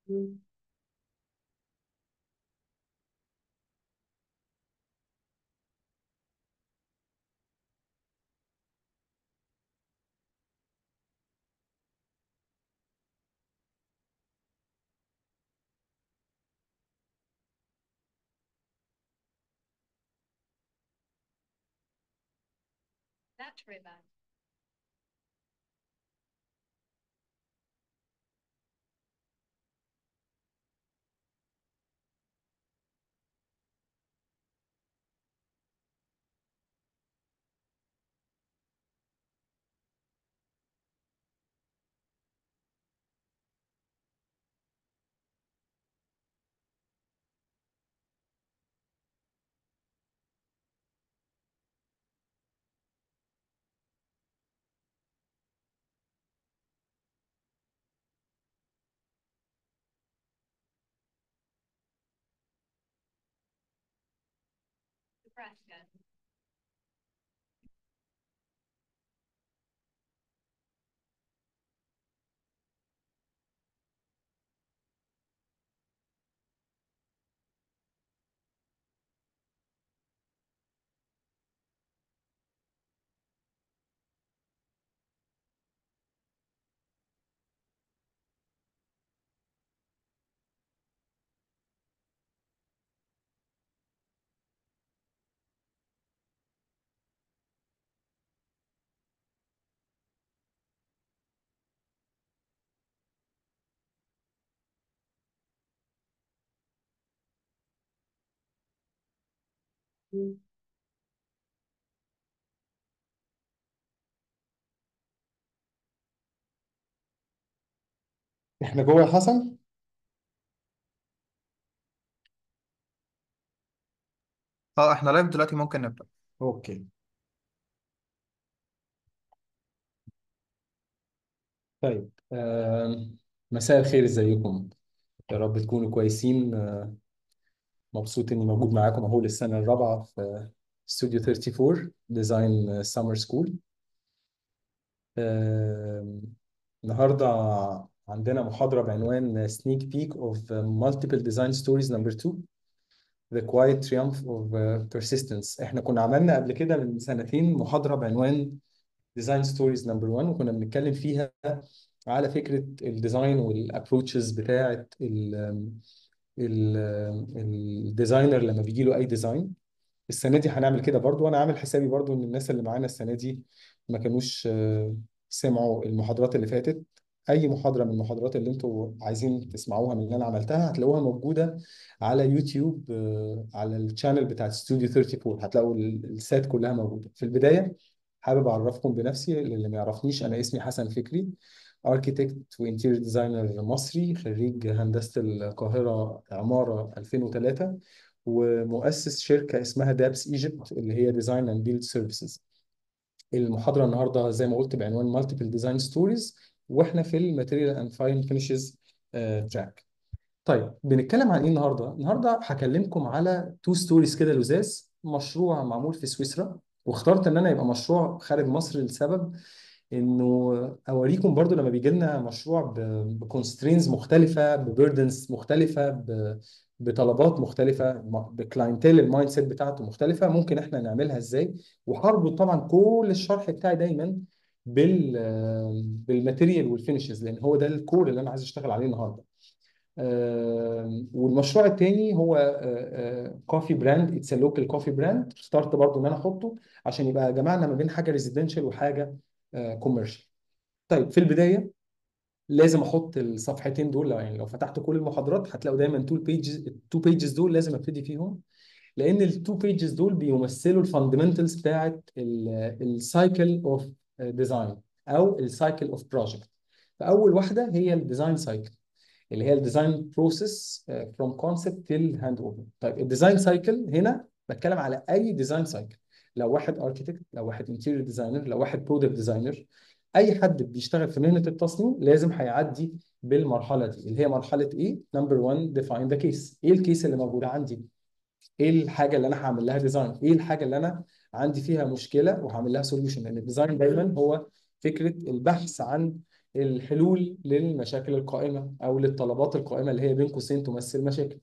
That's ribbon. Nebraska. احنا جوه يا حسن اه احنا لايف دلوقتي ممكن نبدأ اوكي طيب آم، مساء الخير ازيكم يا رب تكونوا كويسين آه، مبسوط اني موجود معاكم اهو للسنه الرابعه في استوديو 34 ديزاين سمر سكول النهارده عندنا محاضره بعنوان sneak peek of multiple design stories number 2 The Quiet Triumph of uh, Persistence احنا كنا عملنا قبل كده من سنتين محاضره بعنوان ديزاين ستوريز نمبر 1 وكنا بنتكلم فيها على فكره الديزاين والابروتشز بتاعه ال- ال- الديزاينر لما بيجي له اي ديزاين السنه دي هنعمل كده برضو وانا عامل حسابي برضو ان الناس اللي معانا السنه دي ما كانوش آه، سمعوا المحاضرات اللي فاتت اي محاضره من المحاضرات اللي انتوا عايزين تسمعوها من اللي انا عملتها هتلاقوها موجوده على يوتيوب آه، على الشانل بتاعت ستوديو 34 هتلاقوا ال- السات كلها موجوده في البدايه حابب اعرفكم بنفسي للي ما يعرفنيش انا اسمي حسن فكري اركيتكت وانتيريور ديزاينر مصري خريج هندسه القاهره عماره 2003 ومؤسس شركه اسمها دابس ايجيبت اللي هي ديزاين اند بيلد سيرفيسز المحاضره النهارده زي ما قلت بعنوان مالتيبل ديزاين ستوريز واحنا في الماتيريال اند فاين فينيشز تراك طيب بنتكلم عن ايه النهارده؟ النهارده هكلمكم على تو ستوريز كده لزاز مشروع معمول في سويسرا واخترت ان انا يبقى مشروع خارج مصر لسبب انه اوريكم برضو لما بيجي لنا مشروع بكونسترينز مختلفه ببيردنز مختلفه ب- بطلبات مختلفه بكلاينتيل المايند سيت بتاعته مختلفه ممكن احنا نعملها ازاي وهربط طبعا كل الشرح بتاعي دايما بال بالماتيريال والفينشز لان هو ده الكور اللي انا عايز اشتغل عليه النهارده آم، والمشروع التاني هو كوفي براند اتس لوكال كوفي براند اخترت برضو ان انا احطه عشان يبقى جمعنا ما بين حاجه ريزيدنشال وحاجه كوميرشال طيب في البدايه لازم احط الصفحتين دول لو يعني لو فتحت كل المحاضرات هتلاقوا دايما تو بيجز التو بيجز دول لازم ابتدي فيهم لان التو بيجز دول بيمثلوا الفاندمنتالز بتاعت السايكل اوف ديزاين او السايكل اوف بروجكت فاول واحده هي الديزاين سايكل اللي هي الديزاين بروسيس فروم كونسبت تيل هاند اوفر طيب الديزاين سايكل هنا بتكلم على اي ديزاين سايكل لو واحد اركيتكت لو واحد انتيريور ديزاينر لو واحد برودكت ديزاينر اي حد بيشتغل في مهنه التصميم لازم هيعدي بالمرحله دي اللي هي مرحله ايه نمبر 1 ديفاين ذا كيس ايه الكيس اللي موجوده عندي ايه الحاجه اللي انا هعمل لها ديزاين ايه الحاجه اللي انا عندي فيها مشكله وهعمل لها سوليوشن لان الديزاين دايما هو فكره البحث عن الحلول للمشاكل القائمه او للطلبات القائمه اللي هي بين قوسين تمثل مشاكل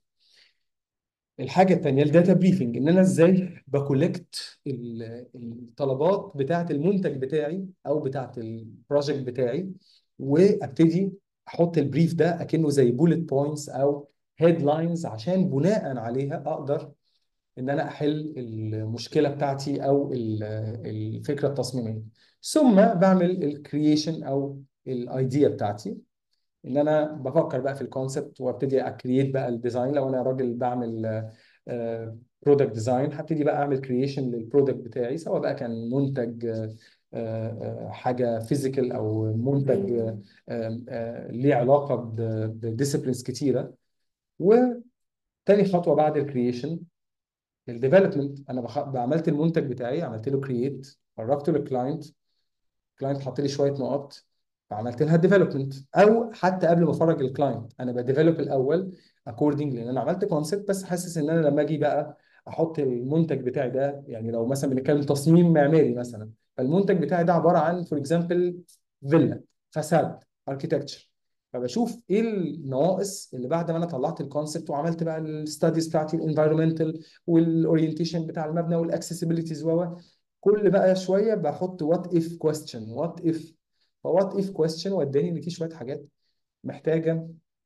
الحاجه الثانيه الداتا بريفنج ان انا ازاي بكولكت ال- الطلبات بتاعه المنتج بتاعي او بتاعه البروجكت بتاعي وابتدي احط البريف ده اكنه زي بولت بوينتس او هيدلاينز عشان بناء عليها اقدر ان انا احل المشكله بتاعتي او ال- الفكره التصميميه ثم بعمل الكرييشن او الايديا بتاعتي ان انا بفكر بقى في الكونسبت وابتدي اكرييت بقى الديزاين لو انا راجل بعمل برودكت ديزاين هبتدي بقى اعمل كرييشن للبرودكت بتاعي سواء بقى كان منتج آه، آه، حاجه فيزيكال او منتج آه، آه، ليه علاقه بديسيبلينز كتيره وتاني خطوه بعد الكرييشن الديفلوبمنت انا بخ... عملت المنتج بتاعي عملت له كرييت فرجته للكلاينت الكلاينت حط لي شويه نقط فعملت لها ديفلوبمنت او حتى قبل ما افرج الكلاينت انا بديفلوب الاول اكوردنج لان انا عملت كونسيبت بس حاسس ان انا لما اجي بقى احط المنتج بتاعي ده يعني لو مثلا بنتكلم تصميم معماري مثلا فالمنتج بتاعي ده عباره عن فور اكزامبل فيلا فساد اركيتكتشر فبشوف ايه النواقص اللي بعد ما انا طلعت الكونسبت وعملت بقى الستاديز بتاعتي الانفايرمنتال والاورينتيشن بتاع المبنى والاكسسبيلتيز و كل بقى شويه بحط وات اف كويستشن وات اف فوات اف كويستشن وداني ان في شويه حاجات محتاجه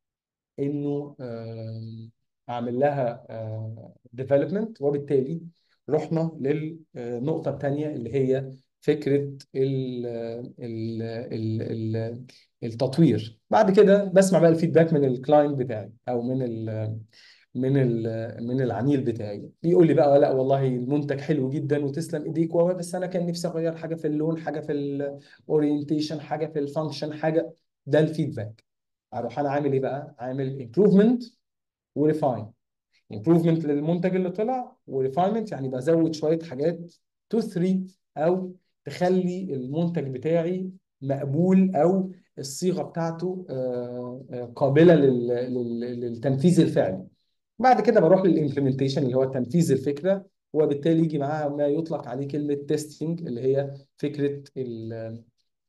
انه آم، اعمل لها ديفلوبمنت وبالتالي رحنا للنقطه الثانيه اللي هي فكره ال ال ال ال التطوير بعد كده بسمع بقى الفيدباك من الكلاينت بتاعي او من ال من ال من العميل بتاعي بيقول لي بقى لا والله المنتج حلو جدا وتسلم ايديك و بس انا كان نفسي اغير حاجه في اللون حاجه في الاورينتيشن حاجه في الفانكشن حاجه ده الفيدباك اروح انا عامل ايه بقى عامل امبروفمنت وريفاين امبروفمنت للمنتج اللي طلع وريفاينمنت يعني بزود شويه حاجات تو 3 او تخلي المنتج بتاعي مقبول او الصيغه بتاعته آه، آه، قابله لل- لل- للتنفيذ الفعلي بعد كده بروح للإمبلمنتيشن اللي هو تنفيذ الفكره وبالتالي يجي معاها ما يطلق عليه كلمه تيستنج اللي هي فكره ال-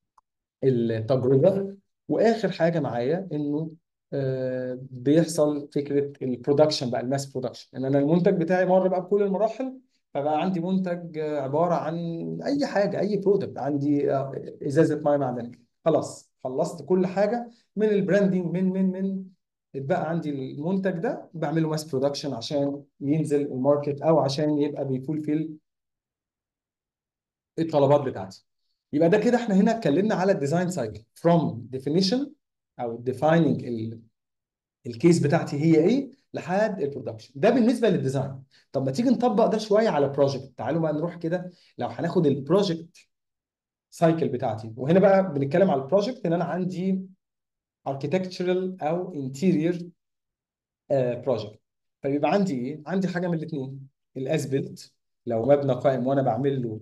التجربه واخر حاجه معايا انه آه، بيحصل فكره البرودكشن بقى الماس برودكشن ان انا المنتج بتاعي مر بقى بكل المراحل فبقى عندي منتج آه، عباره عن اي حاجه اي برودكت عندي آه، ازازه ميه معدنيه خلاص خلصت كل حاجه من البراندنج من من من اتبقى عندي المنتج ده بعمله ماس برودكشن عشان ينزل الماركت او عشان يبقى بيفولفيل الطلبات بتاعتي يبقى ده كده احنا هنا اتكلمنا على الديزاين سايكل from definition او defining ال- الكيس بتاعتي هي ايه لحد البرودكشن ده بالنسبه للديزاين طب ما تيجي نطبق ده شويه على بروجكت تعالوا بقى نروح كده لو هناخد البروجكت سايكل بتاعتي وهنا بقى بنتكلم على البروجكت ان انا عندي architectural او interior بروجكت فبيبقى عندي ايه عندي حاجه من الاثنين الاسبلت لو مبنى قائم وانا بعمل له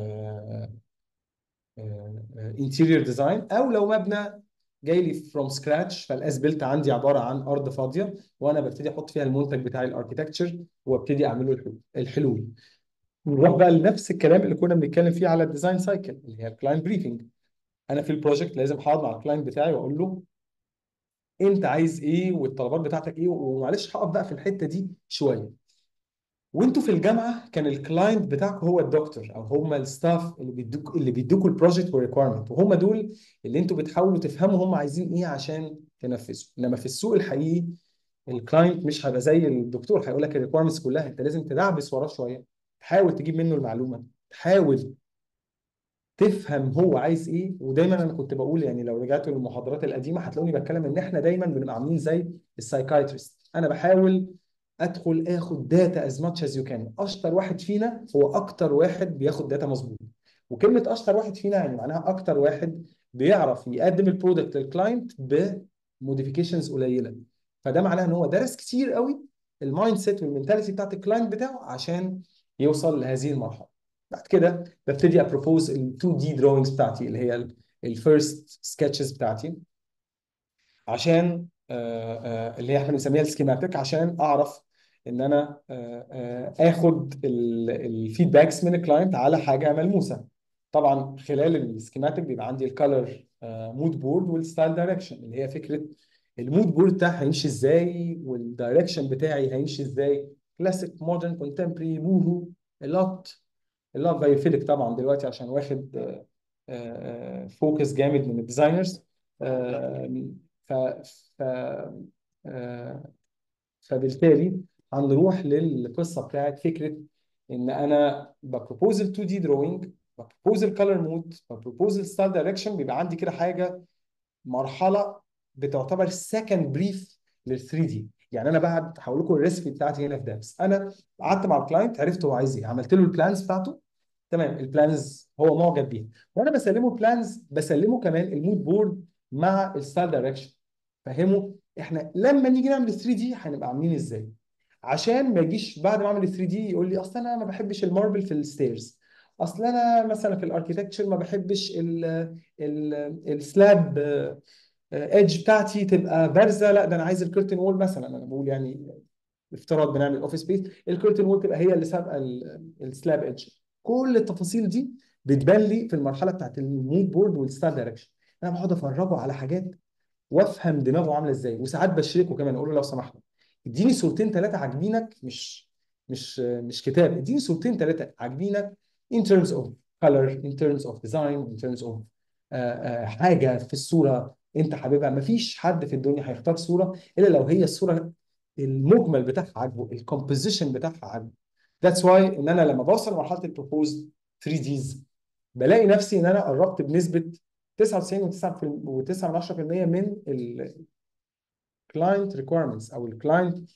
انتيريور ديزاين او لو مبنى جاي لي فروم سكراتش فالاسبلت عندي عباره عن ارض فاضيه وانا ببتدي احط فيها المنتج بتاعي الاركيتكتشر وابتدي اعمل له الحلول الحلول نروح بقى لنفس الكلام اللي كنا بنتكلم فيه على الديزاين سايكل اللي هي الكلاينت بريفنج انا في البروجكت لازم هقعد مع الكلاينت بتاعي واقول له انت عايز ايه والطلبات بتاعتك ايه ومعلش هقف بقى في الحته دي شويه وانتوا في الجامعه كان الكلاينت بتاعك هو الدكتور او هم الستاف اللي بيدوك اللي بيدوكوا البروجكت والريكويرمنت وهم دول اللي انتوا بتحاولوا تفهموا هم عايزين ايه عشان تنفذوا انما في السوق الحقيقي الكلاينت مش هيبقى زي الدكتور هيقول لك الريكويرمنتس كلها انت لازم تدعبس وراه شويه تحاول تجيب منه المعلومه تحاول تفهم هو عايز ايه ودايما انا كنت بقول يعني لو رجعتوا للمحاضرات القديمه هتلاقوني بتكلم ان احنا دايما بنبقى عاملين زي السايكايترست انا بحاول ادخل اخد داتا از ماتش از يو كان اشطر واحد فينا هو اكتر واحد بياخد داتا مظبوط وكلمه اشطر واحد فينا يعني معناها اكتر واحد بيعرف يقدم البرودكت للكلاينت بموديفيكيشنز قليله فده معناه ان هو درس كتير قوي المايند سيت والمنتاليتي بتاعت الكلاينت بتاعه عشان يوصل لهذه المرحله بعد كده ببتدي ابروبوز ال 2 دي دروينجز بتاعتي اللي هي الفيرست سكتشز بتاعتي عشان آه، آه، اللي هي احنا بنسميها السكيماتيك عشان اعرف ان انا آه، آه، اخد الفيدباكس من الكلاينت على حاجه ملموسه طبعا خلال السكيماتيك بيبقى عندي الكالر مود بورد والستايل دايركشن اللي هي فكره المود بورد بتاعي هيمشي ازاي والدايركشن بتاعي هيمشي ازاي كلاسيك مودرن كونتمبري بوهو اللوت اللوت بايوفيليك طبعا دلوقتي عشان واخد فوكس جامد من الديزاينرز ف ف آه، فبالتالي هنروح للقصه بتاعت فكره ان انا ببروبوز ال 2 دي دروينج ببروبوز الكالر مود ببروبوز الستايل دايركشن بيبقى عندي كده حاجه مرحله بتعتبر سكند بريف لل 3 دي يعني انا بعد هقول لكم الريسبي بتاعتي هنا في دابس انا قعدت مع الكلاينت عرفت هو عايز ايه عملت له البلانز بتاعته تمام البلانز هو معجب بيها وانا بسلمه بلانز بسلمه كمان المود بورد مع الستايل دايركشن فهموا احنا لما نيجي نعمل 3 دي هنبقى عاملين ازاي عشان ما يجيش بعد ما اعمل 3 دي يقول لي اصل انا ما بحبش الماربل في الستيرز اصل انا مثلا في الاركيتكتشر ما بحبش ال ال السلاب ايدج بتاعتي تبقى بارزه لا ده انا عايز الكرتن وول مثلا انا بقول يعني افتراض بنعمل اوفيس سبيس الكرتن وول تبقى هي اللي سابقه السلاب ايدج كل التفاصيل دي بتبان لي في المرحله بتاعت المود بورد والستايل دايركشن انا بقعد افرجه على حاجات وافهم دماغه عامله ازاي وساعات بشركه كمان اقول له لو سمحت اديني صورتين ثلاثه عاجبينك مش مش مش كتاب اديني صورتين ثلاثه عاجبينك in terms of color in terms of design in terms of آه، آه، حاجه في الصوره انت حاببها مفيش حد في الدنيا هيختار صوره الا لو هي الصوره المجمل بتاعها عاجبه الكومبوزيشن بتاعها عاجبه ذاتس واي ان انا لما بوصل لمرحله البروبوز 3 ديز بلاقي نفسي ان انا قربت بنسبه 99.9% من الكلاينت ريكويرمنتس او الكلاينت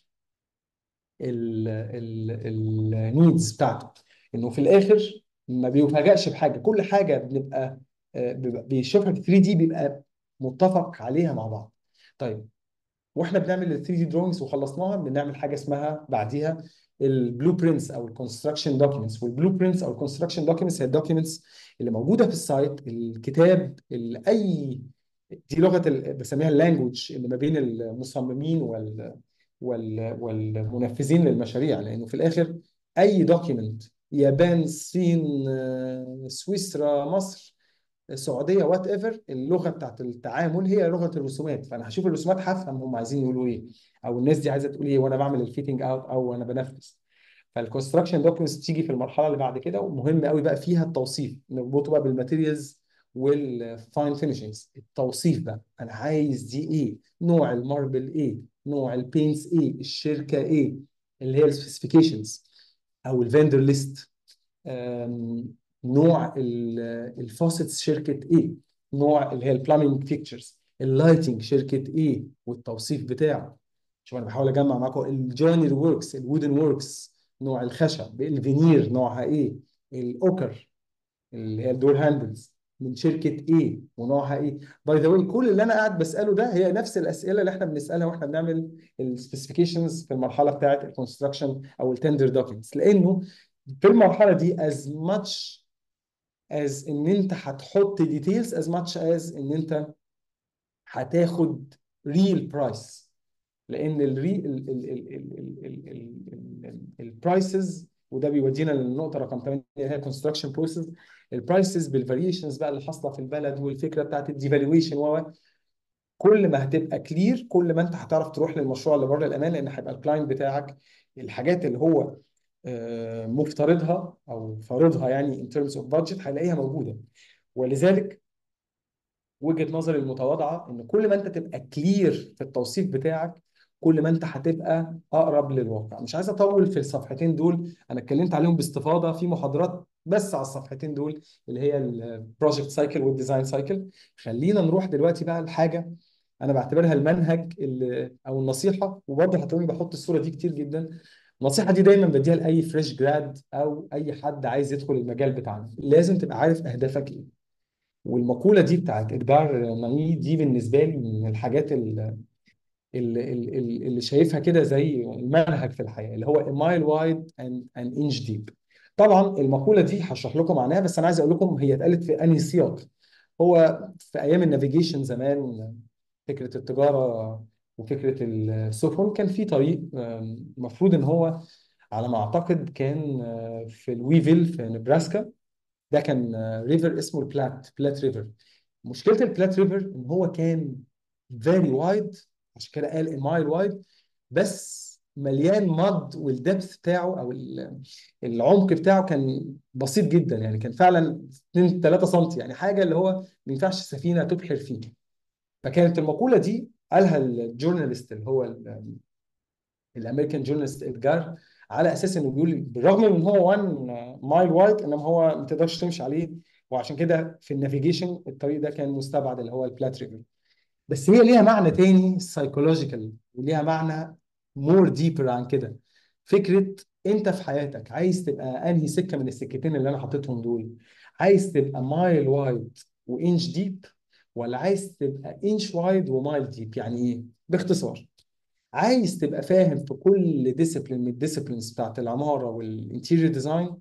النيدز بتاعته انه في الاخر ما بيفاجئش بحاجه كل حاجه بنبقى آه، بيبقى- بيشوفها في 3 دي بيبقى متفق عليها مع بعض طيب واحنا بنعمل ال 3 دي دروينجز وخلصناها بنعمل حاجه اسمها بعديها البلو برينتس او الكونستراكشن دوكيومنتس والبلو برينتس او الكونستراكشن دوكيومنتس هي الدوكيومنتس اللي موجوده في السايت الكتاب اللي اي دي لغه ال- بسميها اللانجوج اللي ما بين المصممين وال وال والمنفذين للمشاريع لانه في الاخر اي دوكيومنت يابان الصين آه، سويسرا مصر السعوديه وات ايفر اللغه بتاعت التعامل هي لغه الرسومات فانا هشوف الرسومات هفهم هم عايزين يقولوا ايه او الناس دي عايزه تقول ايه وانا بعمل الفيتنج اوت او وانا بنفذ فالكونستراكشن دوكيومنتس تيجي في المرحله اللي بعد كده ومهم قوي بقى فيها التوصيف نربطه بقى بالماتيريالز والفاين فينيشنجز التوصيف بقى انا عايز دي ايه نوع الماربل ايه نوع البينتس ايه الشركه ايه اللي هي السبيسيفيكيشنز او الفندر ليست آم، نوع الفوسيتس شركه ايه نوع اللي هي البلامينج فيكتشرز اللايتنج شركه ايه والتوصيف بتاعه شوف انا بحاول اجمع معاكم الجونر وركس الوودن وركس نوع الخشب الفينير نوعها ايه الاوكر اللي هي الدور هاندلز من شركه ايه ونوعها ايه باي ذا واي كل اللي انا قاعد بساله ده هي نفس الاسئله اللي احنا بنسالها واحنا بنعمل السبيسيفيكيشنز في المرحله بتاعه الكونستراكشن او التندر دوكيومنتس لانه في المرحله دي as much as ان انت هتحط ديتيلز as much as ان انت هتاخد ريل برايس لان الري البرايسز وده بيودينا للنقطه رقم 8 اللي هي الكونستراكشن بروسيس البرايسز بالفاريشنز بقى اللي حاصله في البلد والفكره بتاعت الديفالويشن و كل ما هتبقى كلير كل ما انت هتعرف تروح للمشروع اللي بره الامان لان هيبقى الكلاينت بتاعك الحاجات اللي هو آه، مفترضها او فارضها يعني in terms of budget هيلاقيها موجوده ولذلك وجهة نظري المتواضعة إن كل ما أنت تبقى كلير في التوصيف بتاعك كل ما أنت هتبقى أقرب للواقع مش عايز أطول في الصفحتين دول أنا اتكلمت عليهم باستفاضة في محاضرات بس على الصفحتين دول اللي هي البروجكت سايكل والديزاين سايكل خلينا نروح دلوقتي بقى لحاجة أنا بعتبرها المنهج اللي أو النصيحة وبرضه هتلاقوني بحط الصورة دي كتير جدا النصيحة دي دايما بديها لأي فريش جراد أو أي حد عايز يدخل المجال بتاعنا لازم تبقى عارف أهدافك إيه والمقولة دي بتاعت إجبار نايي دي بالنسبة لي من الحاجات ال- ال- ال- ال- اللي شايفها كده زي المنهج في الحياة اللي هو a mile wide and an inch deep طبعا المقولة دي هشرح لكم معناها بس أنا عايز أقول لكم هي اتقالت في أنهي سياق هو في أيام النافيجيشن زمان فكرة التجارة وفكرة السفن كان في طريق المفروض إن هو على ما أعتقد كان آه، في الويفيل في نبراسكا ده كان ريفر اسمه البلات بلات ريفر مشكله البلات ريفر ان هو كان فيري وايد عشان كده قال مايل وايد بس مليان مد والدبث بتاعه او ال- العمق بتاعه كان بسيط جدا يعني كان فعلا 2 3 سم يعني حاجه اللي هو ما ينفعش سفينه تبحر فيه فكانت المقوله دي قالها الجورناليست اللي هو ال- الامريكان جورنالست ادجار على اساس انه بيقول بالرغم من ان هو 1 مايل وايد انما هو ما تقدرش تمشي عليه وعشان كده في النافيجيشن الطريق ده كان مستبعد اللي هو البلات ريفر بس هي ليها معنى تاني سايكولوجيكال وليها معنى مور ديبر عن كده فكره انت في حياتك عايز تبقى انهي سكه من السكتين اللي انا حاططهم دول عايز تبقى مايل وايد وانش ديب ولا عايز تبقى انش وايد ومايل ديب يعني ايه باختصار عايز تبقى فاهم في كل ديسيبلين من الديسيبلينز بتاعت العماره والانتيريور ديزاين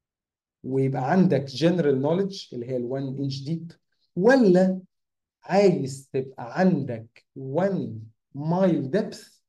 ويبقى عندك جنرال نوليدج اللي هي ال1 انش ديب ولا عايز تبقى عندك 1 مايل ديبث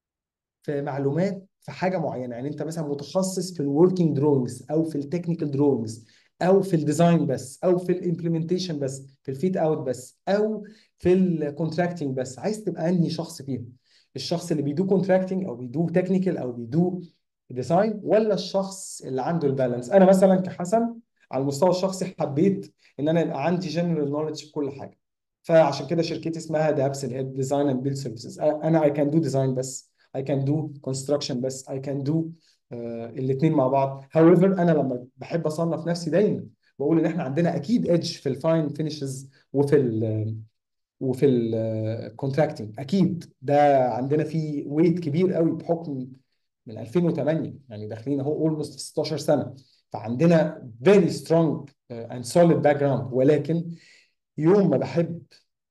في معلومات في حاجه معينه يعني انت مثلا متخصص في الوركينج دروينجز او في التكنيكال دروينجز او في الديزاين بس او في الامبلمنتيشن بس في الفيت اوت بس او في الكونتراكتنج بس عايز تبقى انهي شخص فيهم الشخص اللي بيدو كونتراكتنج او بيدو تكنيكال او بيدو ديزاين ولا الشخص اللي عنده البالانس انا مثلا كحسن على المستوى الشخصي حبيت ان انا يبقى عندي جنرال نوليدج في كل حاجه فعشان كده شركتي اسمها دابس اللي هي ديزاين اند بيلد سيرفيسز انا اي كان دو ديزاين بس اي كان دو كونستراكشن بس اي كان دو الاثنين مع بعض however انا لما بحب اصنف نفسي دايما بقول ان احنا عندنا اكيد ايدج في الفاين فينيشز وفي ال وفي الكونتراكتنج اكيد ده عندنا فيه ويت كبير قوي بحكم من 2008 يعني داخلين اهو اولموست 16 سنه فعندنا very strong uh, and solid background ولكن يوم ما بحب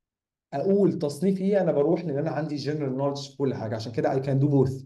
اقول تصنيف ايه انا بروح لان انا عندي جنرال نولج في كل حاجه عشان كده اي كان دو بوث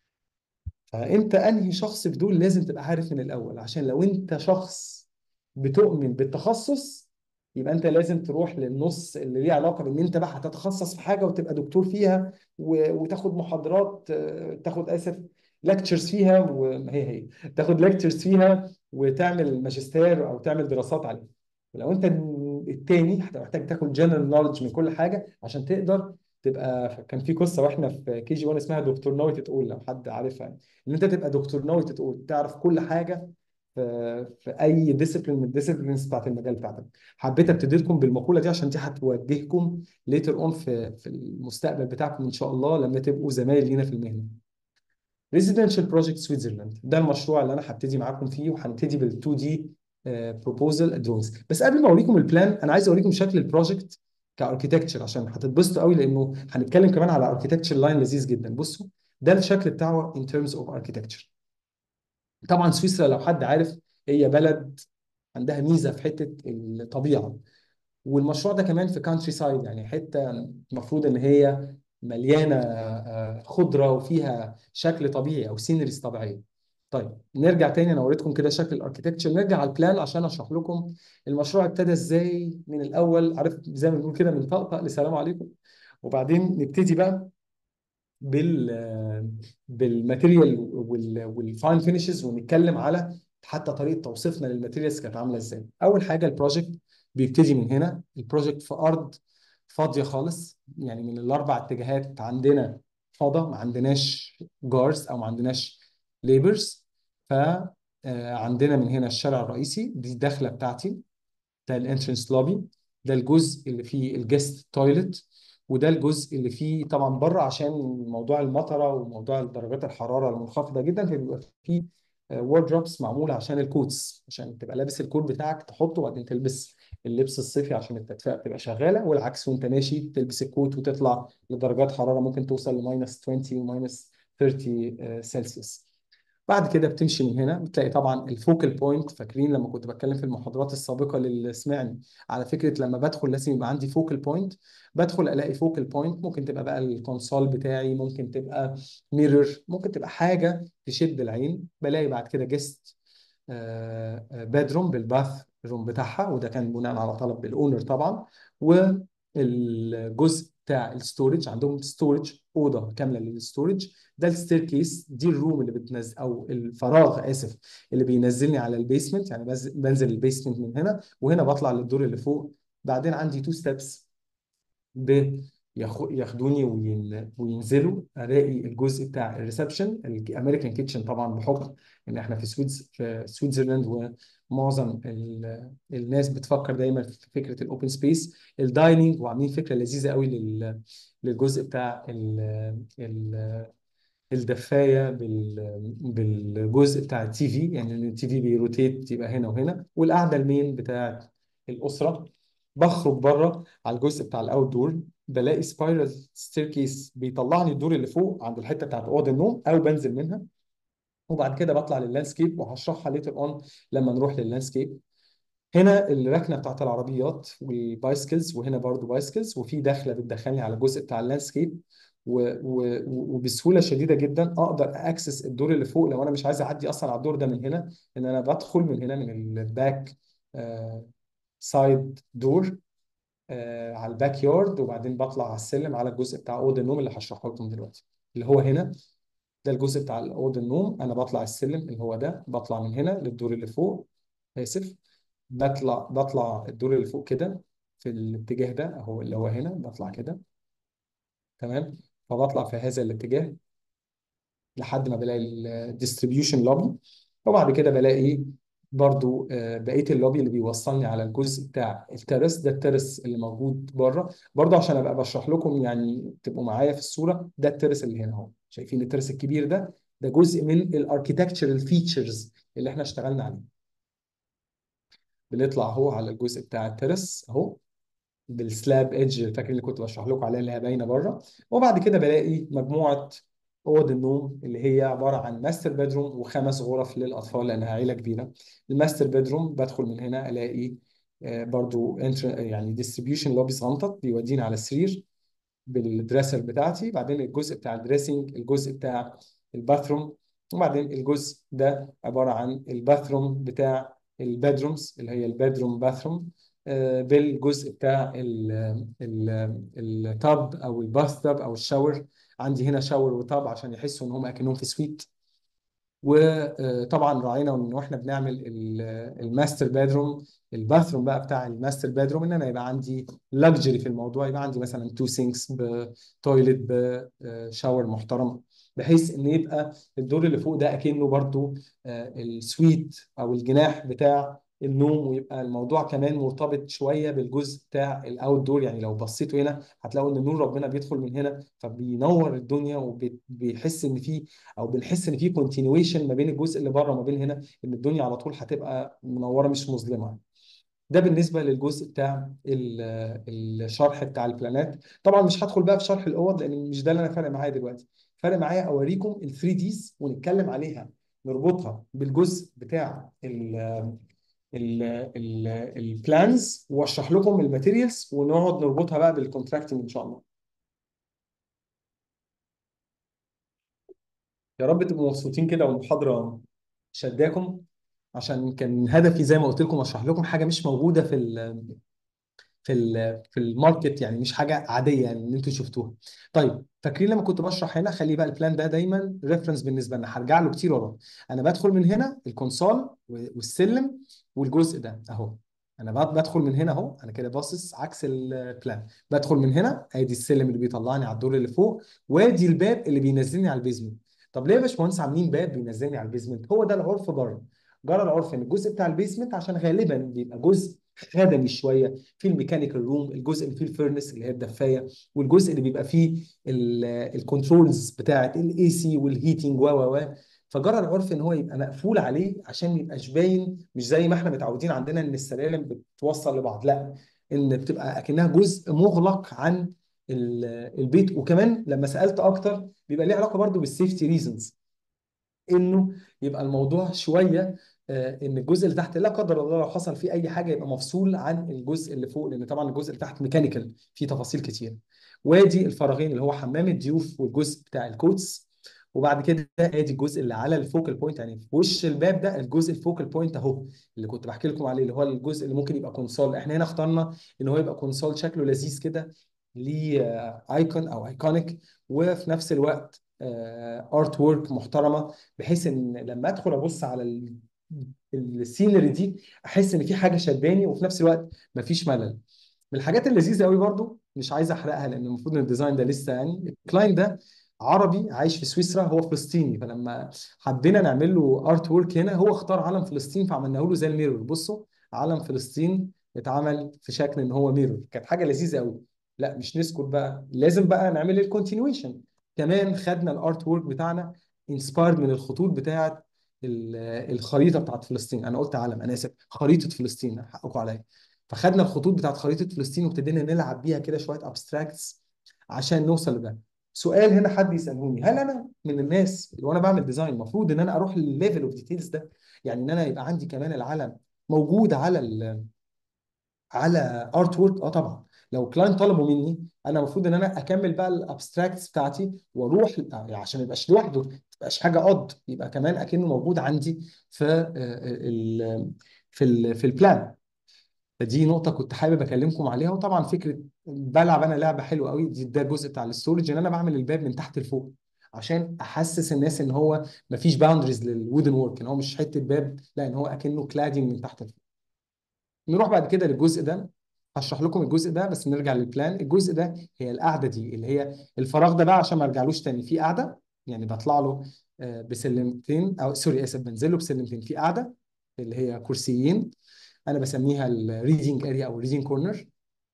فانت انهي شخص في دول لازم تبقى عارف من الاول عشان لو انت شخص بتؤمن بالتخصص يبقى انت لازم تروح للنص اللي ليه علاقه بان انت بقى هتتخصص في حاجه وتبقى دكتور فيها و- وتاخد محاضرات آه، تاخد اسف ليكتشرز فيها وما هي هي تاخد ليكتشرز فيها وتعمل ماجستير او تعمل دراسات عليها ولو انت التاني هتبقى محتاج تاخد جنرال نولج من كل حاجه عشان تقدر تبقى كان في قصه واحنا في كي جي 1 اسمها دكتور ناوي تقول لو حد عارفها يعني ان انت تبقى دكتور ناوي تقول تعرف كل حاجه في في اي ديسيبلين من الديسيبلينز بتاعت المجال بتاعتك حبيت ابتدي لكم بالمقوله دي عشان دي هتوجهكم ليتر اون في في المستقبل بتاعكم ان شاء الله لما تبقوا زمايل لينا في المهنه ريزيدنشال بروجكت سويتزرلاند ده المشروع اللي انا هبتدي معاكم فيه وهنبتدي بال 2 دي بروبوزل درونز بس قبل ما اوريكم البلان انا عايز اوريكم شكل البروجكت كاركتكتشر عشان هتتبسطوا قوي لانه هنتكلم كمان على اركتكتشر لاين لذيذ جدا بصوا ده الشكل بتاعه in terms of architecture طبعا سويسرا لو حد عارف هي بلد عندها ميزه في حته الطبيعه والمشروع ده كمان في كانتري سايد يعني حته المفروض ان هي مليانه آه، خضره وفيها شكل طبيعي او سينريز طبيعيه. طيب نرجع تاني انا وريتكم كده شكل الاركتكتشر نرجع على البلان عشان اشرح لكم المشروع ابتدى ازاي من الاول عارف زي ما بنقول كده من طقطق لسلام عليكم وبعدين نبتدي بقى بال بالماتيريال وال والفاين فينيشز ونتكلم على حتى طريقه توصيفنا للماتيريالز كانت عامله ازاي. اول حاجه البروجكت بيبتدي من هنا البروجكت في ارض فاضيه خالص يعني من الاربع اتجاهات عندنا فضاء ما عندناش جارز او ما عندناش ليبرز فعندنا من هنا الشارع الرئيسي دي الدخله بتاعتي ده الانترنس لوبي ده الجزء اللي فيه الجست تويلت وده الجزء اللي فيه طبعا بره عشان موضوع المطره وموضوع درجات الحراره المنخفضه جدا فبيبقى فيه وردروبس معموله عشان الكوتس عشان تبقى لابس الكوت بتاعك تحطه وبعدين تلبس اللبس الصيفي عشان التدفئه تبقى شغاله والعكس وانت ماشي تلبس الكوت وتطلع لدرجات حراره ممكن توصل لماينس 20 وماينس 30 سلسيوس بعد كده بتمشي من هنا بتلاقي طبعا الفوكال بوينت فاكرين لما كنت بتكلم في المحاضرات السابقه للي سمعني على فكره لما بدخل لازم يبقى عندي فوكال بوينت بدخل الاقي فوكال بوينت ممكن تبقى بقى الكونسول بتاعي ممكن تبقى ميرور ممكن تبقى حاجه تشد العين بلاقي بعد كده جست بيدروم بالباث روم بتاعها وده كان بناء على طلب الاونر طبعا والجزء بتاع الستورج عندهم ستورج اوضه كامله للستورج ده الستير كيس دي الروم اللي بتنزل او الفراغ اسف اللي بينزلني على البيسمنت يعني بز- بنزل البيسمنت من هنا وهنا بطلع للدور اللي فوق بعدين عندي تو ستيبس بياخدوني وين... وينزلوا الاقي الجزء بتاع الريسبشن الامريكان كيتشن طبعا بحكم ان احنا في سويدز في سويتزرلاند ومعظم ال... الناس بتفكر دايما في فكره الاوبن سبيس الدايننج وعاملين فكره لذيذه قوي لل... للجزء بتاع ال... ال... الدفايه بال... بالجزء بتاع التي في يعني التي في بيروتيت يبقى هنا وهنا والقعده المين بتاعت الاسره بخرج بره على الجزء بتاع الاوت دور بلاقي سبايرال ستيركيس بيطلعني الدور اللي فوق عند الحته بتاعت اوضه النوم او بنزل منها وبعد كده بطلع لللاندسكيب وهشرحها ليتر اون لما نروح لللاندسكيب هنا الركنه بتاعت العربيات والبايسكلز وهنا برضو بايسكلز وفي دخله بتدخلني على الجزء بتاع اللاندسكيب و... و... وبسهوله شديده جدا اقدر اكسس الدور اللي فوق لو انا مش عايز اعدي اصلا على الدور ده من هنا ان انا بدخل من هنا من الباك سايد دور آه على الباك يارد وبعدين بطلع على السلم على الجزء بتاع اوضه النوم اللي هشرحه لكم دلوقتي اللي هو هنا ده الجزء بتاع اوضه النوم انا بطلع السلم اللي هو ده بطلع من هنا للدور اللي فوق اسف بطلع بطلع الدور اللي فوق كده في الاتجاه ده اهو اللي هو هنا بطلع كده تمام فبطلع في هذا الاتجاه لحد ما بلاقي الديستريبيوشن لوبي وبعد كده بلاقي برضو آه، بقيه اللوبي اللي بيوصلني على الجزء بتاع الترس ده الترس اللي موجود بره برضو عشان ابقى بشرح لكم يعني تبقوا معايا في الصوره ده الترس اللي هنا اهو شايفين الترس الكبير ده ده جزء من الاركيتكتشرال فيتشرز اللي احنا اشتغلنا عليه بنطلع اهو على الجزء بتاع الترس اهو بالسلاب ايدج فاكر اللي كنت بشرح لكم عليها اللي هي باينه بره وبعد كده بلاقي مجموعه اوض النوم اللي هي عباره عن ماستر بيدروم وخمس غرف للاطفال لانها عيله كبيره الماستر بيدروم بدخل من هنا الاقي آه، برضو انتر يعني ديستريبيوشن لوبي صغنطط بيوديني على السرير بالدريسر بتاعتي بعدين الجزء بتاع الدريسنج الجزء بتاع الباثروم وبعدين الجزء ده عباره عن الباثروم بتاع البيدرومز اللي هي البيدروم باثروم بالجزء بتاع التاب او الباث تاب او الشاور عندي هنا شاور وتاب عشان يحسوا ان هم اكنهم في سويت وطبعا راعينا ان واحنا بنعمل الماستر بيدروم الباثروم بقى بتاع الماستر بيدروم ان انا يبقى عندي لاكجري في الموضوع يبقى عندي مثلا تو سينكس بتويلت بشاور محترم بحيث ان يبقى الدور اللي فوق ده اكنه برضو آه، السويت او الجناح بتاع النوم ويبقى الموضوع كمان مرتبط شويه بالجزء بتاع الاوت دور يعني لو بصيتوا هنا هتلاقوا ان نور ربنا بيدخل من هنا فبينور الدنيا وبيحس ان في او بنحس ان في كونتينيويشن ما بين الجزء اللي بره وما بين هنا ان الدنيا على طول هتبقى منوره مش مظلمه ده بالنسبه للجزء بتاع ال- الشرح بتاع البلانات طبعا مش هدخل بقى في شرح الاوض لان مش ده اللي انا فارق معايا دلوقتي فارق معايا اوريكم ال 3 ديز ونتكلم عليها نربطها بالجزء بتاع ال البلانز واشرح لكم الماتيريالز ونقعد نربطها بقى بالكونتراكتنج ان شاء الله يا رب تبقوا مبسوطين كده والمحاضره شداكم عشان كان هدفي زي ما قلت لكم اشرح لكم حاجه مش موجوده في ال في ال في الماركت يعني مش حاجه عاديه يعني ان انتوا شفتوها طيب فاكرين لما كنت بشرح هنا خلي بقى البلان ده دايما ريفرنس بالنسبه لنا هرجع له كتير ورا انا بدخل من هنا الكونسول والسلم والجزء ده اهو انا بد- بدخل من هنا اهو انا كده باصص عكس البلان بدخل من هنا ادي السلم اللي بيطلعني على الدور اللي فوق وادي الباب اللي بينزلني على البيزمنت طب ليه يا باشمهندس عاملين باب بينزلني على البيزمنت هو ده العرف بره جرى العرف ان الجزء بتاع البيزمنت عشان غالبا بيبقى جزء خدمي شويه في الميكانيكال روم الجزء اللي فيه الفيرنس اللي هي الدفايه والجزء اللي بيبقى فيه الكنترولز بتاعه الاي سي والهيتنج و و و فجرى العرف ان هو يبقى مقفول عليه عشان ما يبقاش باين مش زي ما احنا متعودين عندنا ان السلالم بتوصل لبعض لا ان بتبقى اكنها جزء مغلق عن ال- البيت وكمان لما سالت اكتر بيبقى ليه علاقه برضو بالسيفتي ريزونز انه يبقى الموضوع شويه آه، ان الجزء اللي تحت لا قدر الله لو حصل فيه اي حاجه يبقى مفصول عن الجزء اللي فوق لان طبعا الجزء اللي تحت ميكانيكال فيه تفاصيل كتير وادي الفراغين اللي هو حمام الضيوف والجزء بتاع الكوتس وبعد كده ادي الجزء اللي على الفوكال بوينت يعني في وش الباب ده الجزء الفوكال بوينت اهو اللي كنت بحكي لكم عليه اللي هو الجزء اللي ممكن يبقى كونسول احنا هنا اخترنا ان هو يبقى كونسول شكله لذيذ كده ليه ايكون او ايكونيك وفي نفس الوقت ارت وورك محترمه بحيث ان لما ادخل ابص على ال- السينري دي احس ان في حاجه شداني وفي نفس الوقت مفيش ملل من الحاجات اللذيذه قوي برضو مش عايز احرقها لان المفروض ان الديزاين ده لسه يعني الكلاينت ده عربي عايش في سويسرا هو فلسطيني فلما حبينا نعمل له ارت وورك هنا هو اختار علم فلسطين فعملناه له زي الميرور بصوا علم فلسطين اتعمل في شكل ان هو ميرور كانت حاجه لذيذه قوي لا مش نسكت بقى لازم بقى نعمل الكونتينيويشن كمان خدنا الارت وورك بتاعنا انسبايرد من الخطوط بتاعه ال- الخريطه بتاعت فلسطين انا قلت علم انا اسف خريطه فلسطين حقكم عليا فخدنا الخطوط بتاعت خريطه فلسطين وابتدينا نلعب بيها كده شويه ابستراكتس عشان نوصل لده سؤال هنا حد يسالوني هل انا من الناس اللي وانا بعمل ديزاين المفروض ان انا اروح للليفل اوف ديتيلز ده يعني ان انا يبقى عندي كمان العلم موجود على ال على ارت وورك اه طبعا لو كلاينت طلبوا مني انا المفروض ان انا اكمل بقى الابستراكتس بتاعتي واروح يعني عشان ما يبقاش لوحده ما تبقاش حاجه قد يبقى كمان اكنه موجود عندي في آه، ال في ال في البلان فدي نقطة كنت حابب أكلمكم عليها وطبعا فكرة بلعب أنا لعبة حلوة قوي دي ده الجزء بتاع الاستورج إن أنا بعمل الباب من تحت لفوق عشان أحسس الناس إن هو مفيش باوندريز للوودن وورك إن هو مش حتة باب لا إن هو أكنه كلادنج من تحت لفوق نروح بعد كده للجزء ده هشرح لكم الجزء ده بس نرجع للبلان الجزء ده هي القعده دي اللي هي الفراغ ده بقى عشان ما ارجعلوش تاني في قعده يعني بطلع له آه، بسلمتين او سوري اسف بنزل له بسلمتين في قعده اللي هي كرسيين انا بسميها الريدنج اريا او الريدنج كورنر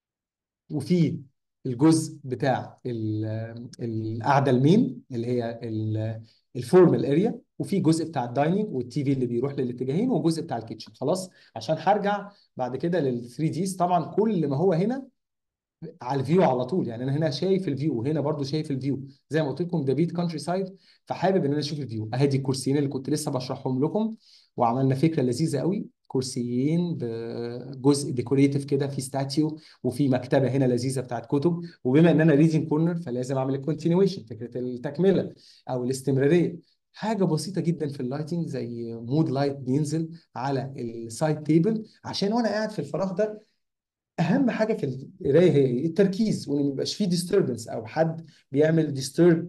وفي الجزء بتاع ال- القعده المين اللي هي الفورمال اريا وفي جزء بتاع الدايننج والتي في اللي بيروح للاتجاهين وجزء بتاع الكيتشن خلاص عشان هرجع بعد كده لل 3 ديز طبعا كل ما هو هنا على الفيو على طول يعني انا هنا شايف الفيو وهنا برضو شايف الفيو زي ما قلت لكم ده بيت كونتري سايد فحابب ان انا اشوف الفيو اهدي الكرسيين اللي كنت لسه بشرحهم لكم وعملنا فكره لذيذه قوي كرسيين بجزء ديكوريتيف كده في ستاتيو وفي مكتبه هنا لذيذه بتاعت كتب وبما ان انا ريدنج كورنر فلازم اعمل الكونتينيويشن فكره التكمله او الاستمراريه حاجه بسيطه جدا في اللايتنج زي مود لايت بينزل على السايد تيبل عشان وانا قاعد في الفراغ ده اهم حاجه في القرايه هي إيه؟ التركيز وان ما يبقاش فيه ديستربنس او حد بيعمل ديسترب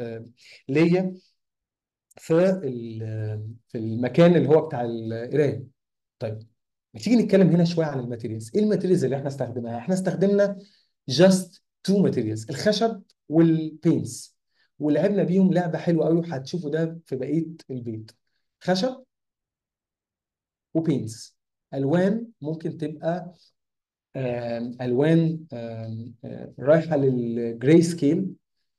ليا في ال- في المكان اللي هو بتاع القرايه طيب ما تيجي نتكلم هنا شويه عن الماتيريالز ايه الماتيريالز اللي احنا استخدمناها احنا استخدمنا جاست تو ماتيريالز الخشب والبينتس ولعبنا بيهم لعبه حلوه قوي وهتشوفوا ده في بقيه البيت خشب وبينتس الوان ممكن تبقى آم، الوان آم، آم، رايحه للجراي سكيل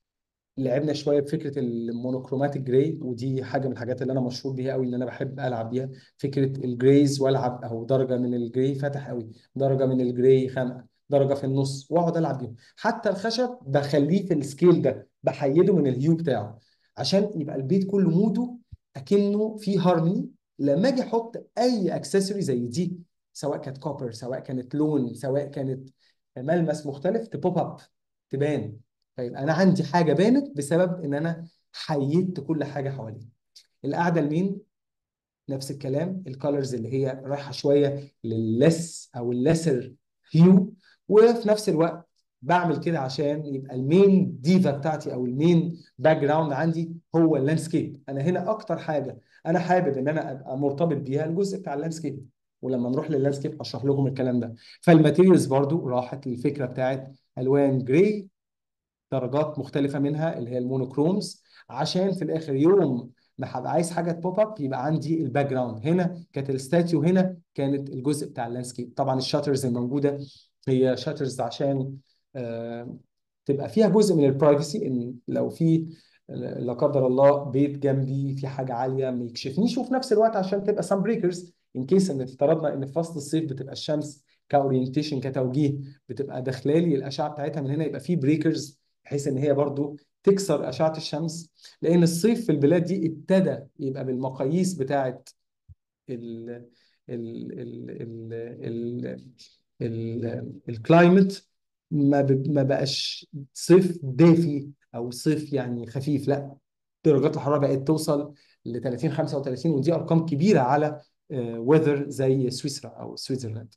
لعبنا شويه بفكره المونوكروماتيك جراي ودي حاجه من الحاجات اللي انا مشهور بيها قوي ان انا بحب العب بيها فكره الجرايز والعب اهو درجه من الجراي فاتح قوي درجه من الجراي خامقه درجه في النص واقعد العب بيهم حتى الخشب بخليه في السكيل ده بحيده من الهيو بتاعه عشان يبقى البيت كله موده اكنه فيه هارموني لما اجي احط اي اكسسوري زي دي سواء كانت كوبر سواء كانت لون سواء كانت ملمس مختلف تبوب اب تبان فيبقى انا عندي حاجه بانت بسبب ان انا حيدت كل حاجه حواليا القعده المين نفس الكلام الكالرز اللي هي رايحه شويه لللس او الليسر هيو وفي نفس الوقت بعمل كده عشان يبقى المين ديفا بتاعتي او المين باك جراوند عندي هو اللاندسكيب انا هنا اكتر حاجه انا حابب ان انا ابقى مرتبط بيها الجزء بتاع اللاندسكيب ولما نروح لللاندسكيب هشرح لكم الكلام ده فالماتيريالز برضو راحت للفكره بتاعت الوان جراي درجات مختلفة منها اللي هي المونوكرومز عشان في الآخر يوم ما هبقى عايز حاجة تبوب اب يبقى عندي الباك جراوند هنا كانت الستاتيو هنا كانت الجزء بتاع اللاندسكيب طبعا الشاترز الموجودة هي شاترز عشان آه تبقى فيها جزء من البرايفسي ان لو في لا قدر الله بيت جنبي في حاجه عاليه ما يكشفنيش وفي نفس الوقت عشان تبقى سام بريكرز ان كيس ان افترضنا ان في فصل الصيف بتبقى الشمس كاورينتيشن كتوجيه بتبقى داخلالي الاشعه بتاعتها من هنا يبقى في بريكرز بحيث ان هي برضو تكسر اشعه الشمس لان الصيف في البلاد دي ابتدى يبقى بالمقاييس بتاعت ال ال ال ال ال ال الكلايمت ما ب- ما بقاش صيف دافي او صيف يعني خفيف لا درجات الحراره بقت توصل ل 30 35 ودي ارقام كبيره على ويذر زي سويسرا او سويسرلاند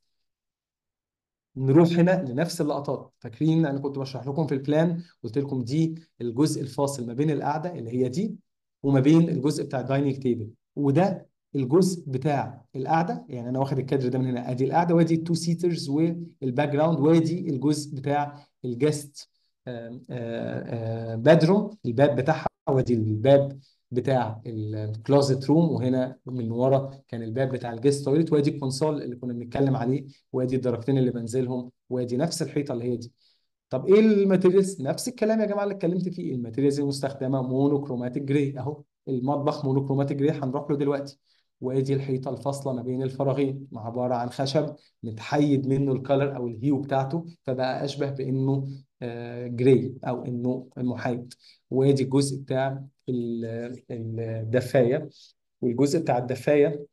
نروح هنا لنفس اللقطات فاكرين انا كنت بشرح لكم في البلان قلت لكم دي الجزء الفاصل ما بين القعده اللي هي دي وما بين الجزء بتاع الدايننج تيبل وده الجزء بتاع القعده يعني انا واخد الكادر ده من هنا ادي القعده وادي التو سيترز والباك جراوند وادي الجزء بتاع الجست بادروم الباب بتاعها وادي الباب بتاع الكلوزت روم وهنا من ورا كان الباب بتاع الجيست تويلت وادي الكونسول اللي كنا بنتكلم عليه وادي الدرجتين اللي بنزلهم وادي نفس الحيطه اللي هي دي طب ايه الماتيريالز نفس الكلام يا جماعه اللي اتكلمت فيه الماتيريالز المستخدمه مونوكروماتيك جراي اهو المطبخ مونوكروماتيك جراي هنروح له دلوقتي وادي الحيطه الفاصله ما بين الفراغين عباره عن خشب متحيد منه الكالر او الهيو بتاعته فبقى اشبه بانه جراي او انه محايد وادي الجزء بتاع ال- الدفايه والجزء بتاع الدفايه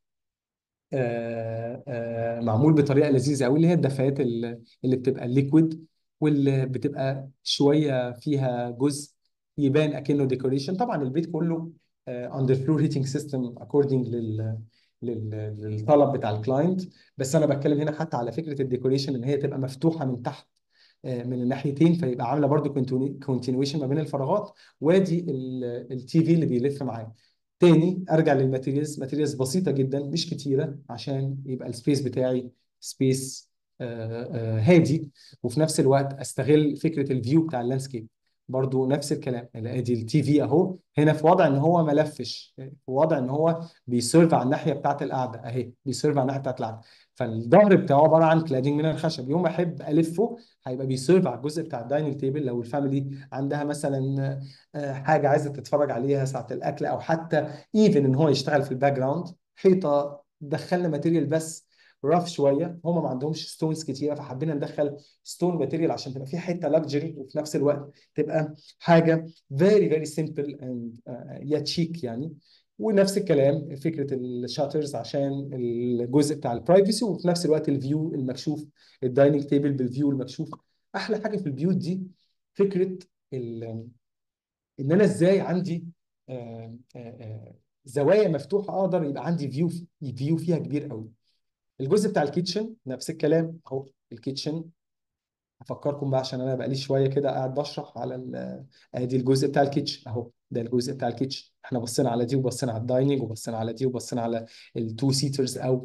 آه، آه، معمول بطريقه لذيذه قوي اللي هي الدفايات ال- اللي بتبقى الليكويد واللي بتبقى شويه فيها جزء يبان اكنه ديكوريشن طبعا البيت كله اندر فلور هيتنج سيستم اكوردنج لل لل- للطلب بتاع الكلاينت بس انا بتكلم هنا حتى على فكره الديكوريشن ان هي تبقى مفتوحه من تحت آه، من الناحيتين فيبقى عامله برضو كونتينيويشن ما بين الفراغات وادي التي في اللي بيلف معاه تاني ارجع للماتيريالز ماتيريالز بسيطه جدا مش كتيره عشان يبقى السبيس بتاعي سبيس هادي وفي نفس الوقت استغل فكره الفيو بتاع اللاندسكيب برضو نفس الكلام ادي التي في اهو هنا في وضع ان هو ملفش في وضع ان هو بيسيرف على الناحيه بتاعت القعده اهي بيسيرف على الناحيه بتاعت القعده فالظهر بتاعه عباره عن كلادنج من الخشب يوم ما احب الفه هيبقى بيسيرف على الجزء بتاع الدايننج تيبل لو الفاميلي عندها مثلا آه، حاجه عايزه تتفرج عليها ساعه الاكل او حتى ايفن ان هو يشتغل في الباك جراوند حيطه دخلنا ماتيريال بس راف شويه هم ما عندهمش ستونز كتيره فحبينا ندخل ستون ماتيريال عشان تبقى في حته لاكجري وفي نفس الوقت تبقى حاجه فيري فيري سيمبل اند يا تشيك يعني ونفس الكلام فكره الشاترز عشان الجزء بتاع البرايفسي وفي نفس الوقت الفيو المكشوف الدايننج تيبل بالفيو المكشوف احلى حاجه في البيوت دي فكره ال- ان انا ازاي عندي آه، آه، آه، زوايا مفتوحه اقدر يبقى عندي فيو فيو فيها كبير قوي الجزء بتاع الكيتشن نفس الكلام اهو الكيتشن هفكركم بقى عشان انا بقالي شويه كده قاعد بشرح على ال- ادي الجزء بتاع الكيتشن اهو ده الجزء بتاع الكيتشن احنا بصينا على دي وبصينا على الدايننج وبصينا على دي وبصينا على التو سيترز او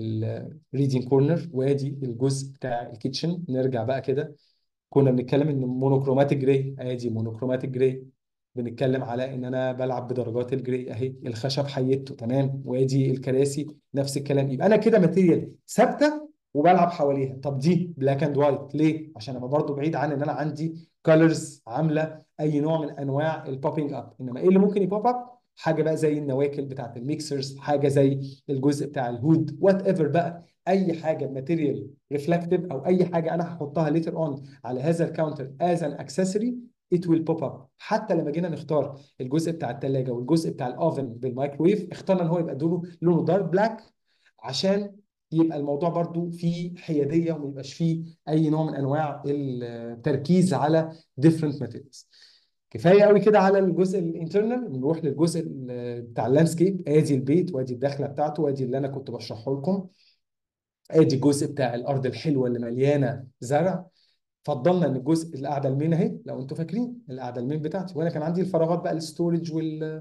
الريدنج كورنر وادي الجزء بتاع الكيتشن نرجع بقى كده كنا بنتكلم ان مونوكروماتيك جراي ادي مونوكروماتيك جراي بنتكلم على ان انا بلعب بدرجات الجراي اهي الخشب حيدته تمام وادي الكراسي نفس الكلام يبقى انا كده ماتيريال ثابته وبلعب حواليها طب دي بلاك اند وايت ليه عشان ابقى برضو بعيد عن ان انا عندي كولرز عامله اي نوع من انواع البوبينج اب انما ايه اللي ممكن يبوب اب حاجه بقى زي النواكل بتاعت الميكسرز حاجه زي الجزء بتاع الهود وات ايفر بقى اي حاجه ماتيريال ريفلكتيف او اي حاجه انا هحطها ليتر اون على هذا الكاونتر از ان اكسسوري it will pop up حتى لما جينا نختار الجزء بتاع الثلاجه والجزء بتاع الاوفن بالمايكرويف اخترنا ان هو يبقى دونه لونه دارك بلاك عشان يبقى الموضوع برضو فيه حياديه وما يبقاش فيه اي نوع من انواع التركيز على different materials كفايه قوي كده على الجزء الانترنال نروح للجزء ال- بتاع اللاندسكيب ادي البيت وادي الدخله بتاعته وادي اللي انا كنت بشرحه لكم ادي الجزء بتاع الارض الحلوه اللي مليانه زرع فضلنا ان الجزء القاعده المين اهي لو انتوا فاكرين القاعده المين بتاعتي وانا كان عندي الفراغات بقى الستورج وال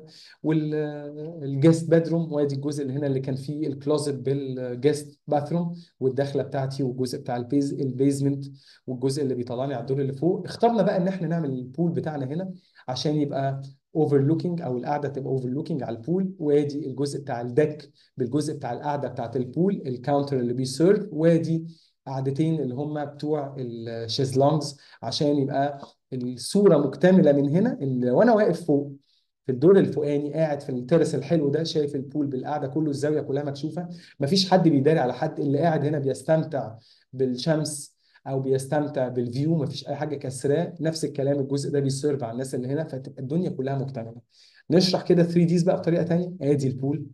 والجيست بادروم وادي الجزء اللي هنا اللي كان فيه الكلوزت بالجيست باثروم والدخله بتاعتي والجزء بتاع البيز البيزمنت والجزء اللي بيطلعني على الدور اللي فوق اخترنا بقى ان احنا نعمل البول بتاعنا هنا عشان يبقى اوفرلوكينج او القعده تبقى اوفرلوكينج على البول وادي الجزء بتاع الدك بالجزء بتاع القعده بتاعت البول الكاونتر اللي بيسيرف وادي قعدتين اللي هم بتوع الشيزلونجز عشان يبقى الصوره مكتمله من هنا ان لو انا واقف فوق في الدور الفوقاني قاعد في الترس الحلو ده شايف البول بالقعده كله الزاويه كلها مكشوفه مفيش حد بيداري على حد اللي قاعد هنا بيستمتع بالشمس او بيستمتع بالفيو مفيش اي حاجه كسراه نفس الكلام الجزء ده بيسيرف على الناس اللي هنا فتبقى الدنيا كلها مكتمله نشرح كده 3 ديز بقى بطريقه ثانيه ادي البول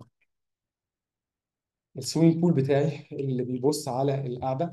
السويمنج بول بتاعي اللي بيبص على القعده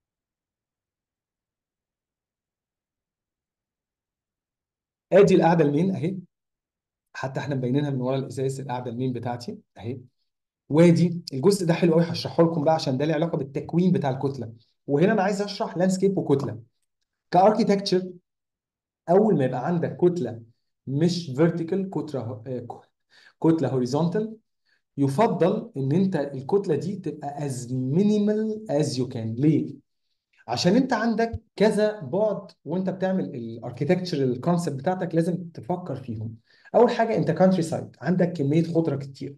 ادي القعده المين اهي حتى احنا مبينينها من ورا الازاز القعده المين بتاعتي اهي وادي الجزء ده حلو قوي هشرحه لكم بقى عشان ده له علاقه بالتكوين بتاع الكتله وهنا انا عايز اشرح لاندسكيب وكتله كاركيتكتشر اول ما يبقى عندك كتله مش فيرتيكال كتله آه، كتله هوريزونتال يفضل ان انت الكتله دي تبقى as minimal as you can ليه عشان انت عندك كذا بعد وانت بتعمل الاركيتكتشرال كونسبت بتاعتك لازم تفكر فيهم اول حاجه انت كانتري سايد عندك كميه خضره كتير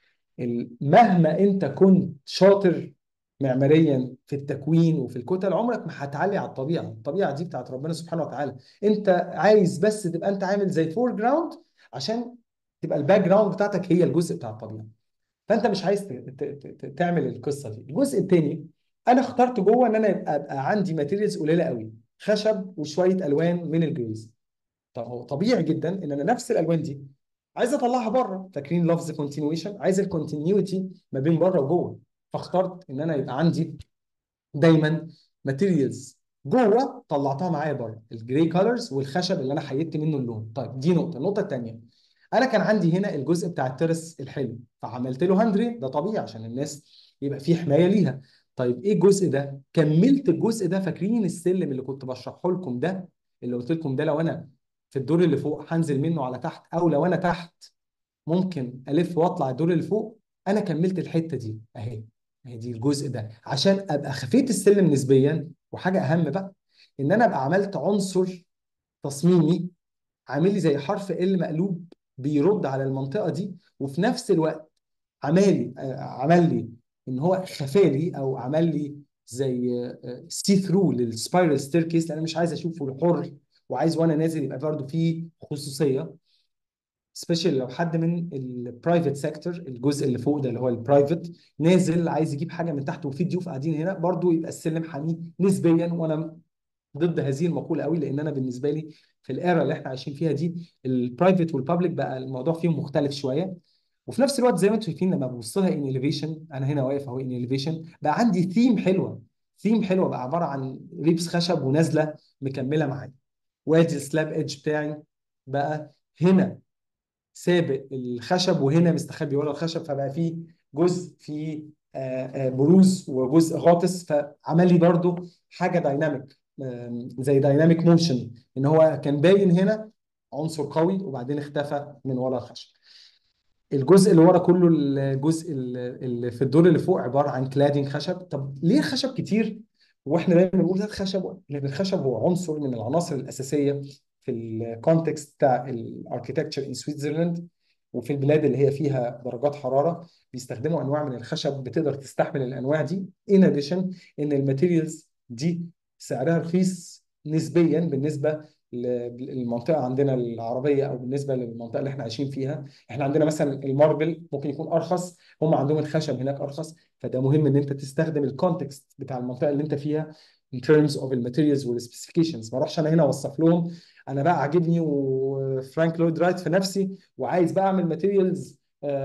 ال- مهما انت كنت شاطر معماريا في التكوين وفي الكتل عمرك ما هتعلي على الطبيعه الطبيعه دي بتاعت ربنا سبحانه وتعالى انت عايز بس تبقى انت عامل زي فور جراوند عشان تبقى الباك جراوند بتاعتك هي الجزء بتاع الطبيعه فانت مش عايز ت- ت- ت- تعمل القصه دي الجزء الثاني انا اخترت جوه ان انا يبقى ابقى عندي ماتيريالز قليله قوي خشب وشويه الوان من الجريز طب هو طبيعي جدا ان انا نفس الالوان دي عايز اطلعها بره فاكرين لفظ كونتينيويشن عايز الكونتينيوتي ما بين بره وجوه فاخترت ان انا يبقى عندي دايما ماتيريالز جوه طلعتها معايا بره الجراي كولرز والخشب اللي انا حيدت منه اللون طيب دي نقطه النقطه الثانيه انا كان عندي هنا الجزء بتاع الترس الحلو فعملت له هاندري ده طبيعي عشان الناس يبقى في حمايه ليها طيب ايه الجزء ده كملت الجزء ده فاكرين السلم اللي كنت بشرحه لكم ده اللي قلت لكم ده لو انا في الدور اللي فوق هنزل منه على تحت او لو انا تحت ممكن الف واطلع الدور اللي فوق انا كملت الحته دي اهي اهي دي الجزء ده عشان ابقى خفيت السلم نسبيا وحاجه اهم بقى ان انا ابقى عملت عنصر تصميمي عامل لي زي حرف ال مقلوب بيرد على المنطقه دي وفي نفس الوقت عمالي آه، عمل لي ان هو خفالي او عمل لي زي سي ثرو للسبايرال ستيركيس لان انا مش عايز اشوفه الحر وعايز وانا نازل يبقى برضه فيه خصوصيه سبيشال لو حد من البرايفت سيكتور الجزء اللي فوق ده اللي هو البرايفت نازل عايز يجيب حاجه من تحت وفي ضيوف قاعدين هنا برضه يبقى السلم حميه نسبيا وانا ضد هذه المقوله قوي لان انا بالنسبه لي في الايرا اللي احنا عايشين فيها دي البرايفت والبابليك بقى الموضوع فيهم مختلف شويه وفي نفس الوقت زي ما انتم شايفين لما ببص لها ان اليفيشن انا هنا واقف اهو ان اليفيشن بقى عندي ثيم حلوه ثيم حلوه بقى عباره عن ريبس خشب ونازله مكمله معايا وادي السلاب ايدج بتاعي بقى هنا سابق الخشب وهنا مستخبي ورا الخشب فبقى فيه جزء فيه آه، آه، بروز وجزء غاطس فعمل لي برضو حاجه دايناميك زي دايناميك موشن ان هو كان باين هنا عنصر قوي وبعدين اختفى من ورا الخشب الجزء اللي ورا كله الجزء اللي في الدور اللي فوق عباره عن كلادنج خشب طب ليه خشب كتير واحنا دايما بنقول ده الخشب لان الخشب هو عنصر من العناصر الاساسيه في الكونتكست بتاع الاركيتكتشر ان سويتزرلاند وفي البلاد اللي هي فيها درجات حراره بيستخدموا انواع من الخشب بتقدر تستحمل الانواع دي ان اديشن ان الماتيريالز دي سعرها رخيص نسبيا بالنسبه للمنطقه عندنا العربيه او بالنسبه للمنطقه اللي احنا عايشين فيها احنا عندنا مثلا الماربل ممكن يكون ارخص هم عندهم الخشب هناك ارخص فده مهم ان انت تستخدم الكونتكست بتاع المنطقه اللي انت فيها in terms of الماتيريالز والسبيسيفيكيشنز ما اروحش انا هنا اوصف لهم انا بقى عاجبني وفرانك لويد رايت في نفسي وعايز بقى اعمل ماتيريالز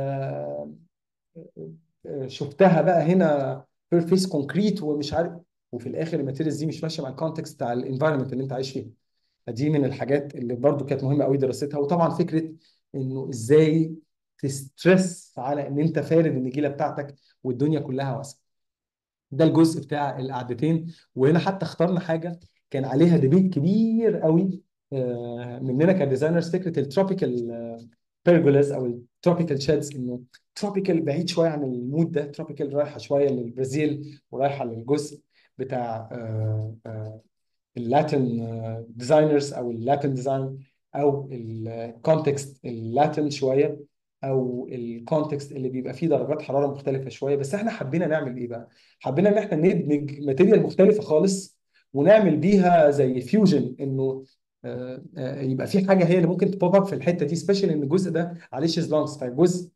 شفتها بقى هنا بيرفيس كونكريت ومش عارف وفي الاخر الماتيريالز دي مش ماشيه مع الكونتكست بتاع الانفايرمنت اللي انت عايش فيه فدي من الحاجات اللي برضو كانت مهمه قوي دراستها وطبعا فكره انه ازاي تسترس على ان انت فارد النجيله بتاعتك والدنيا كلها واسعه ده الجزء بتاع القعدتين وهنا حتى اخترنا حاجه كان عليها ديبيت كبير قوي آه، مننا كديزاينرز فكره التروبيكال بيرجولاز او التروبيكال شيدز انه تروبيكال بعيد شويه عن المود ده تروبيكال رايحه شويه للبرازيل ورايحه للجزء بتاع آه، آه، اللاتن ديزاينرز او اللاتن ديزاين او الكونتكست اللاتن شويه او الكونتكست اللي بيبقى فيه درجات حراره مختلفه شويه بس احنا حبينا نعمل ايه بقى؟ حبينا ان احنا ندمج ماتيريال مختلفه خالص ونعمل بيها زي فيوجن انه آه، آه، يبقى في حاجه هي اللي ممكن تبوب اب في الحته دي سبيشال ان الجزء ده عليه شيزلونجز فالجزء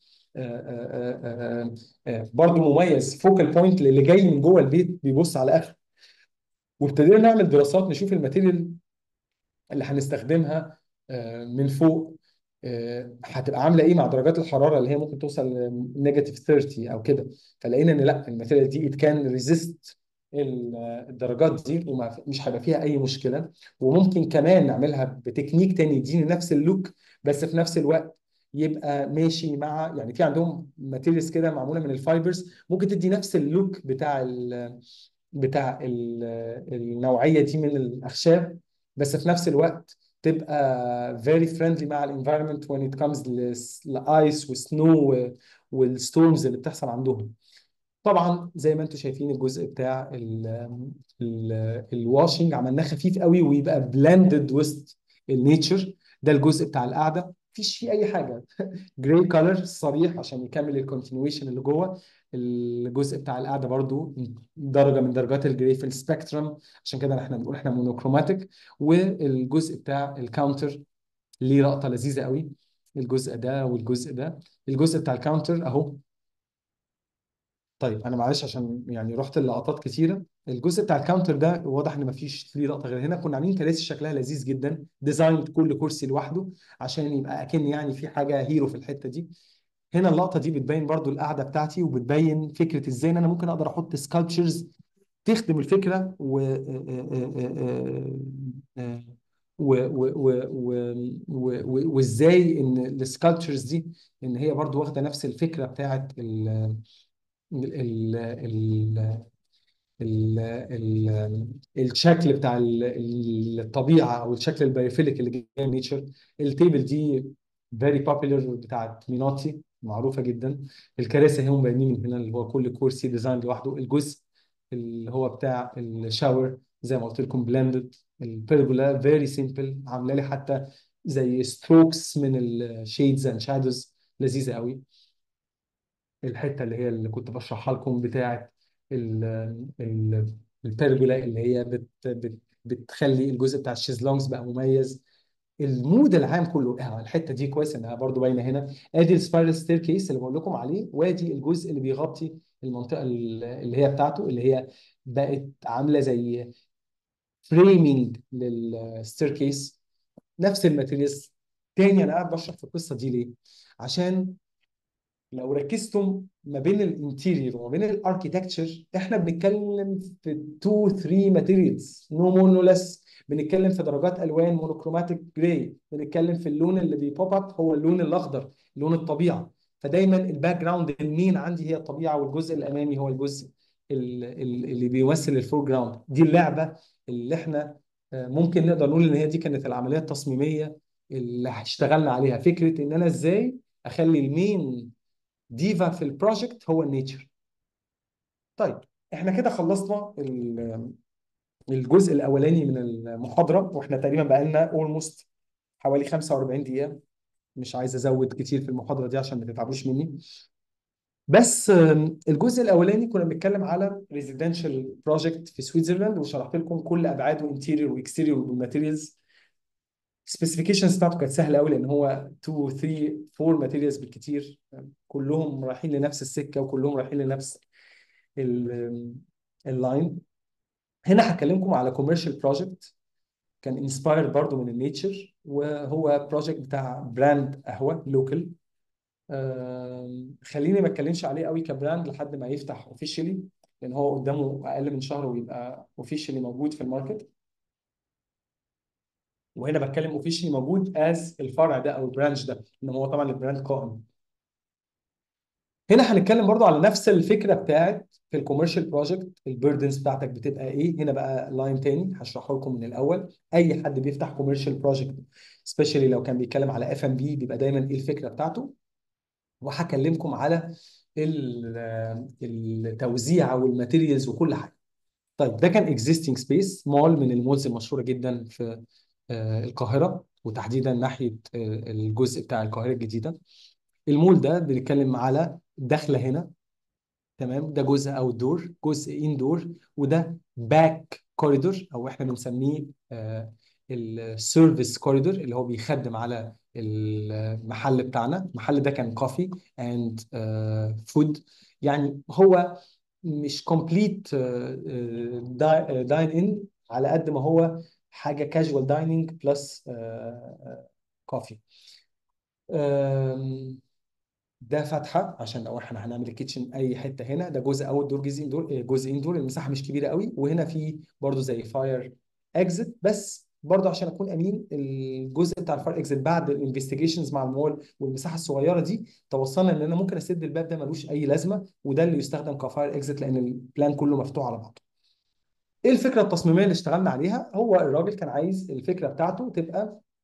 برضه مميز فوكال بوينت للي جاي من جوه البيت بيبص على اخره وابتدينا نعمل دراسات نشوف الماتيريال اللي هنستخدمها آه، من فوق آه، هتبقى عامله ايه مع درجات الحراره اللي هي ممكن توصل نيجاتيف 30 او كده فلقينا ان لا الماتيريال دي ات كان ريزيست الدرجات دي ومش هيبقى فيها اي مشكله وممكن كمان نعملها بتكنيك تاني يديني نفس اللوك بس في نفس الوقت يبقى ماشي مع يعني في عندهم ماتيريالز كده معموله من الفايبرز ممكن تدي نفس اللوك بتاع ال بتاع ال النوعيه دي من الاخشاب بس في نفس الوقت تبقى very friendly مع الانفايرمنت when it comes للايس والسنو والستورمز اللي بتحصل عندهم طبعا زي ما انتم شايفين الجزء بتاع الواشنج عملناه خفيف قوي ويبقى بلندد وسط النيتشر ده الجزء بتاع القعده مفيش فيه اي حاجه جراي كولر صريح عشان يكمل الكونتينيويشن اللي جوه الجزء بتاع القعده برضو درجه من درجات الجراي في السبيكترم عشان كده احنا بنقول احنا مونوكروماتيك والجزء بتاع الكاونتر ليه لقطه لذيذه قوي الجزء ده والجزء ده الجزء بتاع الكاونتر اهو طيب انا معلش عشان يعني رحت اللقطات كتيره الجزء بتاع الكاونتر ده واضح ان مفيش فيه لقطه غير هنا كنا عاملين كراسي شكلها لذيذ جدا ديزاين كل كرسي لوحده عشان يبقى اكن يعني في حاجه هيرو في الحته دي هنا اللقطه دي بتبين برضو القعده بتاعتي وبتبين فكره ازاي ان انا ممكن اقدر احط سكالبتشرز تخدم الفكره و و و و و و وازاي ان السكالبتشرز دي ان هي برضو واخده نفس الفكره بتاعت ال ال ال ال ال الشكل بتاع ال- الطبيعه او الشكل البيوفيليك اللي جاي من نيتشر التيبل دي فيري بوبيلر بتاعت مينوتي معروفه جدا الكراسي هم باينين من هنا اللي هو كل كرسي ديزاين لوحده الجزء اللي هو بتاع الشاور زي ما قلت لكم بلندد البيرجولا فيري سيمبل عامله لي حتى زي ستروكس من الشيدز اند شادوز لذيذه قوي الحته اللي هي اللي كنت بشرحها لكم بتاعه ال ال البيرجولا اللي هي بت بت بتخلي الجزء بتاع الشيزلونجز بقى مميز المود العام كله اه الحته دي كويس انها برضو باينه هنا ادي السبايرال ستير كيس اللي بقول لكم عليه وادي الجزء اللي بيغطي المنطقه اللي هي بتاعته اللي هي بقت عامله زي فريمينج للستير كيس نفس الماتيريالز تاني انا قاعد بشرح في القصه دي ليه؟ عشان لو ركزتم ما بين الانتيريور وما بين الاركيتكتشر احنا بنتكلم في 2 3 ماتيريالز نو مور نو ليس بنتكلم في درجات الوان مونوكروماتيك جراي بنتكلم في اللون اللي بيبوب اب هو اللون الاخضر لون الطبيعه فدايما الباك جراوند المين عندي هي الطبيعه والجزء الامامي هو الجزء ال- ال- اللي بيمثل الفور جراوند دي اللعبه اللي احنا آه، ممكن نقدر نقول ان هي دي كانت العمليه التصميميه اللي اشتغلنا عليها فكره ان انا ازاي اخلي المين ديفا في البروجكت هو النيتشر طيب احنا كده خلصنا ال- الجزء الاولاني من المحاضره واحنا تقريبا بقالنا اولموست حوالي 45 دقيقه مش عايز ازود كتير في المحاضره دي عشان ما تتعبوش مني بس آم، الجزء الاولاني كنا بنتكلم على ريزيدنشال بروجكت في سويسرلاند وشرحت لكم كل ابعاده انتيريور واكستيريور والماتيريالز السبيسيفيكيشنز بتاعته كانت سهله قوي لان هو 2 3 4 ماتيريالز بالكتير كلهم رايحين لنفس السكه وكلهم رايحين لنفس ال- اللاين هنا هكلمكم على كوميرشال بروجكت كان انسبايرد برضو من النيتشر وهو بروجكت بتاع براند قهوه لوكال خليني ما اتكلمش عليه قوي كبراند لحد ما يفتح اوفيشلي لان هو قدامه اقل من شهر ويبقى اوفيشلي موجود في الماركت وهنا بتكلم اوفيشلي موجود از الفرع ده او البرانش ده انما هو طبعا البراند قائم هنا هنتكلم برضو على نفس الفكره بتاعت في الكوميرشال بروجكت البيردنز بتاعتك بتبقى ايه هنا بقى لاين تاني هشرحه لكم من الاول اي حد بيفتح كوميرشال بروجكت سبيشالي لو كان بيتكلم على اف ام بي بيبقى دايما ايه الفكره بتاعته وهكلمكم على ال- التوزيع والماتيريالز وكل حاجه طيب ده كان اكزيستنج سبيس مول من المولز المشهوره جدا في آه، القاهره وتحديدا ناحيه آه، الجزء بتاع القاهره الجديده المول ده بنتكلم على داخله هنا تمام ده جزء اوت دور جزء ان دور وده باك كوريدور او احنا بنسميه السيرفيس كوريدور اللي هو بيخدم على المحل بتاعنا المحل ده كان كوفي اند فود يعني هو مش كومبليت داين ان على قد ما هو حاجه كاجوال دايننج بلس كوفي ده فتحه عشان لو احنا هنعمل الكيتشن اي حته هنا ده جزء اوت دور جزء دور جزء دور المساحه مش كبيره قوي وهنا في برضو زي فاير اكزit بس برضو عشان اكون امين الجزء بتاع الفاير اكزit بعد الانفستيجيشنز مع المول والمساحه الصغيره دي توصلنا ان انا ممكن اسد الباب ده ملوش اي لازمه وده اللي يستخدم كفاير اكزit لان البلان كله مفتوح على بعضه ايه الفكره التصميميه اللي اشتغلنا عليها هو الراجل كان عايز الفكره بتاعته تبقى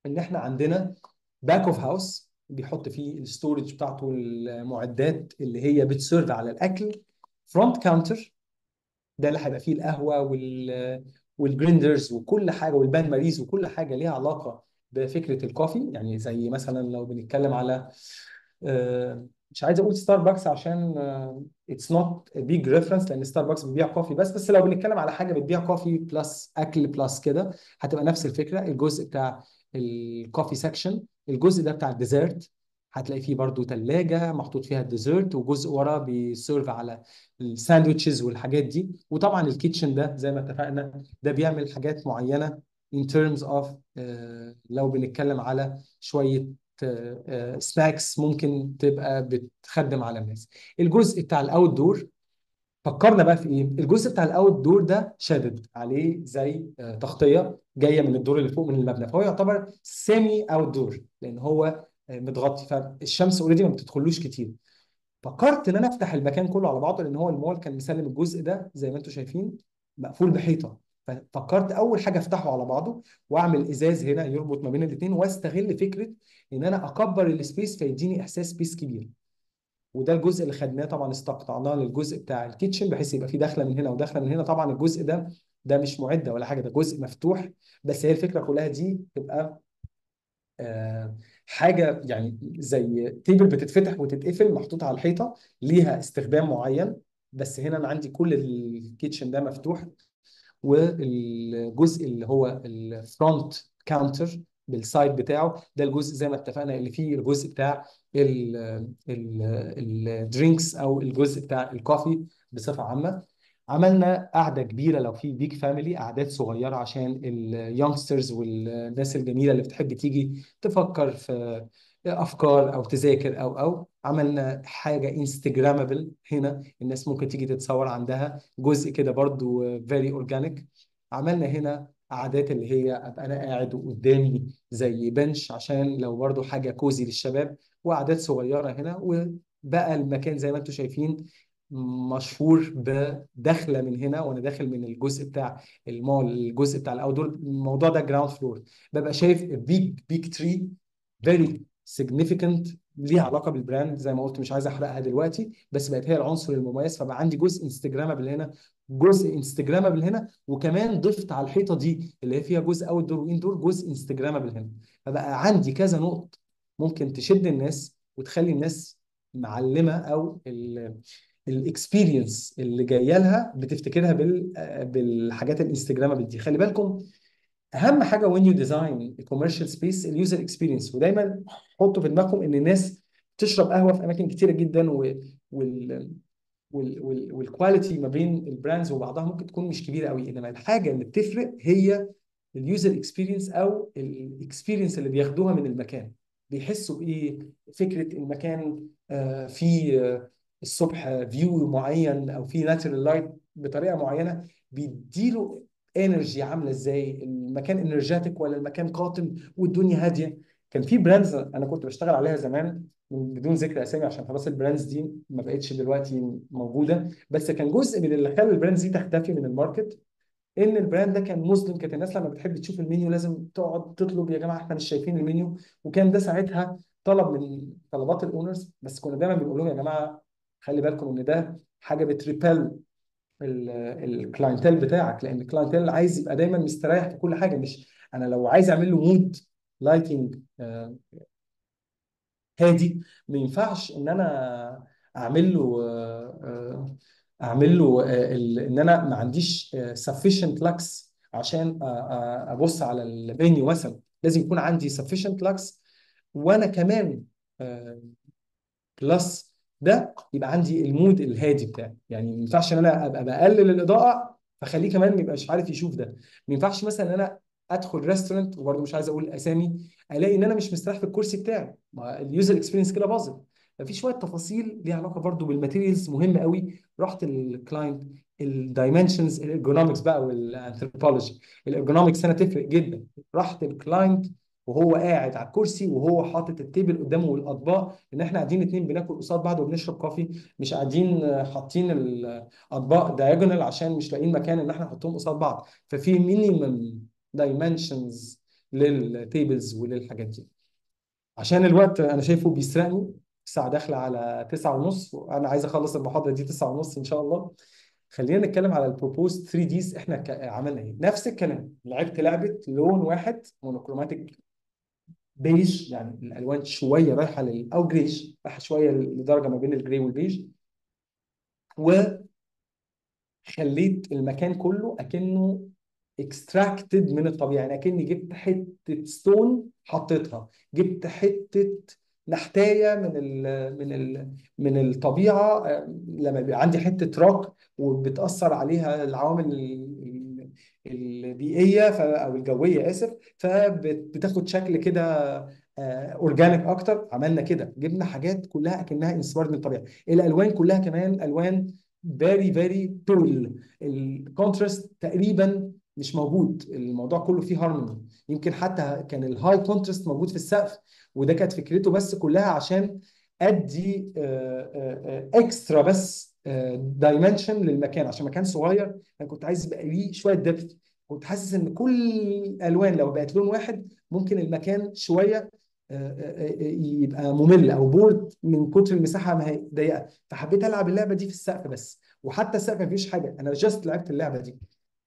ان احنا عندنا باك اوف هاوس بيحط فيه الستورج بتاعته المعدات اللي هي بتسيرف على الاكل فرونت كاونتر ده اللي هيبقى فيه القهوه وال والجريندرز وكل حاجه والبان ماريز وكل حاجه ليها علاقه بفكره الكوفي يعني زي مثلا لو بنتكلم على آه، مش عايز اقول ستاربكس عشان اتس نوت بيج ريفرنس لان ستاربكس بتبيع كوفي بس بس لو بنتكلم على حاجه بتبيع كوفي بلس اكل بلس كده هتبقى نفس الفكره الجزء بتاع الكوفي سكشن الجزء ده بتاع الديزرت هتلاقي فيه برضو ثلاجه محطوط فيها الديزرت وجزء ورا بيسيرف على الساندوتشز والحاجات دي وطبعا الكيتشن ده زي ما اتفقنا ده بيعمل حاجات معينه in terms of آه، لو بنتكلم على شويه سناكس ممكن تبقى بتخدم على الناس الجزء بتاع الاوت دور فكرنا بقى في ايه الجزء بتاع الاوت دور ده شادد عليه زي آه، تغطيه جايه من الدور اللي فوق من المبنى فهو يعتبر سيمي اوت دور لان هو آه، متغطي فالشمس اوريدي ما بتدخلوش كتير فكرت ان انا افتح المكان كله على بعضه لان هو المول كان مسلم الجزء ده زي ما انتم شايفين مقفول بحيطه ففكرت اول حاجه افتحه على بعضه واعمل ازاز هنا يربط ما بين الاثنين واستغل فكره ان انا اكبر السبيس فيديني احساس سبيس كبير وده الجزء اللي خدناه طبعا استقطعناه للجزء بتاع الكيتشن بحيث يبقى في داخله من هنا وداخله من هنا طبعا الجزء ده ده مش معده ولا حاجه ده جزء مفتوح بس هي الفكره كلها دي تبقى آه، حاجه يعني زي تيبل بتتفتح وتتقفل محطوطه على الحيطه ليها استخدام معين بس هنا انا عندي كل الكيتشن ده مفتوح والجزء اللي هو الفرونت كاونتر بالسايد بتاعه ده الجزء زي ما اتفقنا اللي فيه الجزء بتاع الدرينكس او الجزء بتاع الكوفي بصفه عامه عملنا قعده كبيره لو في بيج فاميلي قعدات صغيره عشان اليونغسترز والناس الجميله اللي بتحب تيجي تفكر في افكار او تذاكر او او عملنا حاجه انستجرامبل هنا الناس ممكن تيجي تتصور عندها جزء كده برضو فيري اورجانيك عملنا هنا قعدات اللي هي ابقى انا قاعد وقدامي زي بنش عشان لو برضو حاجه كوزي للشباب وقعدات صغيره هنا وبقى المكان زي ما انتم شايفين مشهور بدخله من هنا وانا داخل من الجزء بتاع المول الجزء بتاع الاوتدور الموضوع ده جراوند فلور ببقى شايف بيج بيج تري فيري significant ليها علاقه بالبراند زي ما قلت مش عايز احرقها دلوقتي بس بقت هي العنصر المميز فبقى عندي جزء انستجرامبل هنا جزء انستجرامبل هنا وكمان ضفت على الحيطه دي اللي هي فيها جزء اوت دور وان دور جزء انستجرامبل هنا فبقى عندي كذا نقط ممكن تشد الناس وتخلي الناس معلمه او الاكسبيرينس اللي جايه لها بتفتكرها بال بالحاجات الانستجرامبل دي خلي بالكم اهم حاجه وين يو ديزاين كوميرشال سبيس اليوزر اكسبيرينس ودايما حطوا في دماغكم ان الناس تشرب قهوه في اماكن كتيره جدا و... وال وال وال والكواليتي ما بين البراندز وبعضها ممكن تكون مش كبيره قوي انما الحاجه اللي بتفرق هي اليوزر اكسبيرينس او الاكسبيرينس اللي بياخدوها من المكان بيحسوا بايه فكره المكان آه، فيه آه، الصبح فيو معين او في ناتشرال لايت بطريقه معينه بيديله انرجي عامله ازاي المكان انرجاتيك ولا المكان قاتم والدنيا هاديه كان في براندز انا كنت بشتغل عليها زمان من بدون ذكر اسامي عشان خلاص البراندز دي ما بقتش دلوقتي موجوده بس كان جزء من اللي خلى البراندز دي تختفي من الماركت ان البراند ده كان مسلم كانت الناس لما بتحب تشوف المنيو لازم تقعد تطلب يا جماعه احنا مش شايفين المنيو وكان ده ساعتها طلب من طلبات الاونرز بس كنا دايما بنقول لهم يا جماعه خلي بالكم ان ده حاجه بتريبل الكلاينتيل بتاعك لان الكلاينتيل عايز يبقى دايما مستريح في كل حاجه مش انا لو عايز اعمل له مود لايتنج هادي ما ينفعش ان انا اعمل له آه، آه، اعمل له آه، ال- ان انا ما عنديش sufficient lux عشان آه، آه، ابص على المنيو مثلا لازم يكون عندي sufficient lux وانا كمان بلس ده يبقى عندي المود الهادي بتاعي يعني ما ينفعش ان انا ابقى بقلل الاضاءه فخليه كمان ما يبقاش عارف يشوف ده ما ينفعش مثلا ان انا ادخل ريستورنت وبرضه مش عايز اقول اسامي الاقي ان انا مش مستريح في الكرسي بتاعي ما اليوزر اكسبيرينس كده باظت ففي شويه تفاصيل ليها علاقه برضه بالماتيريالز مهمه قوي رحت الكلاينت الدايمنشنز الارجونومكس بقى والانثروبولوجي الارجونومكس هنا تفرق جدا رحت الكلاينت وهو قاعد على الكرسي وهو حاطط التيبل قدامه والاطباق ان احنا قاعدين اتنين بناكل قصاد بعض وبنشرب كوفي مش قاعدين آه، حاطين الاطباق دايجونال عشان مش لاقيين مكان ان احنا نحطهم قصاد بعض ففي مينيمم دايمنشنز للتيبلز وللحاجات دي عشان الوقت انا شايفه بيسرقني الساعه داخله على تسعة ونص وانا عايز اخلص المحاضره دي تسعة ونص ان شاء الله خلينا نتكلم على البروبوز 3 ديز احنا ك- عملنا ايه نفس الكلام لعبت لعبه لون واحد مونوكروماتيك بيج يعني الالوان شويه رايحه لل او جريش رايحه شويه لدرجه ما بين الجري والبيج وخليت المكان كله اكنه اكستراكتد من الطبيعه يعني اكني جبت حته ستون حطيتها جبت حته نحتايه من ال من ال من الطبيعه آه، لما بيبقى عندي حته روك وبتاثر عليها العوامل ال- البيئيه ف- او الجويه اسف فبتاخد شكل كده اورجانيك اكتر عملنا كده جبنا حاجات كلها اكنها انسبايرد من الطبيعه الالوان كلها كمان الوان فيري فيري بول الكونتراست تقريبا مش موجود الموضوع كله فيه هارموني يمكن حتى كان الهاي كونتراست موجود في السقف وده كانت فكرته بس كلها عشان ادي اكسترا بس دايمنشن للمكان عشان مكان صغير انا كنت عايز يبقى ليه شويه ديبث كنت حاسس ان كل الالوان لو بقت لون واحد ممكن المكان شويه آه، آه، آه، يبقى ممل او بورد من كتر المساحه ما هي ضيقه فحبيت العب اللعبه دي في السقف بس وحتى السقف ما فيش حاجه انا جاست لعبت اللعبه دي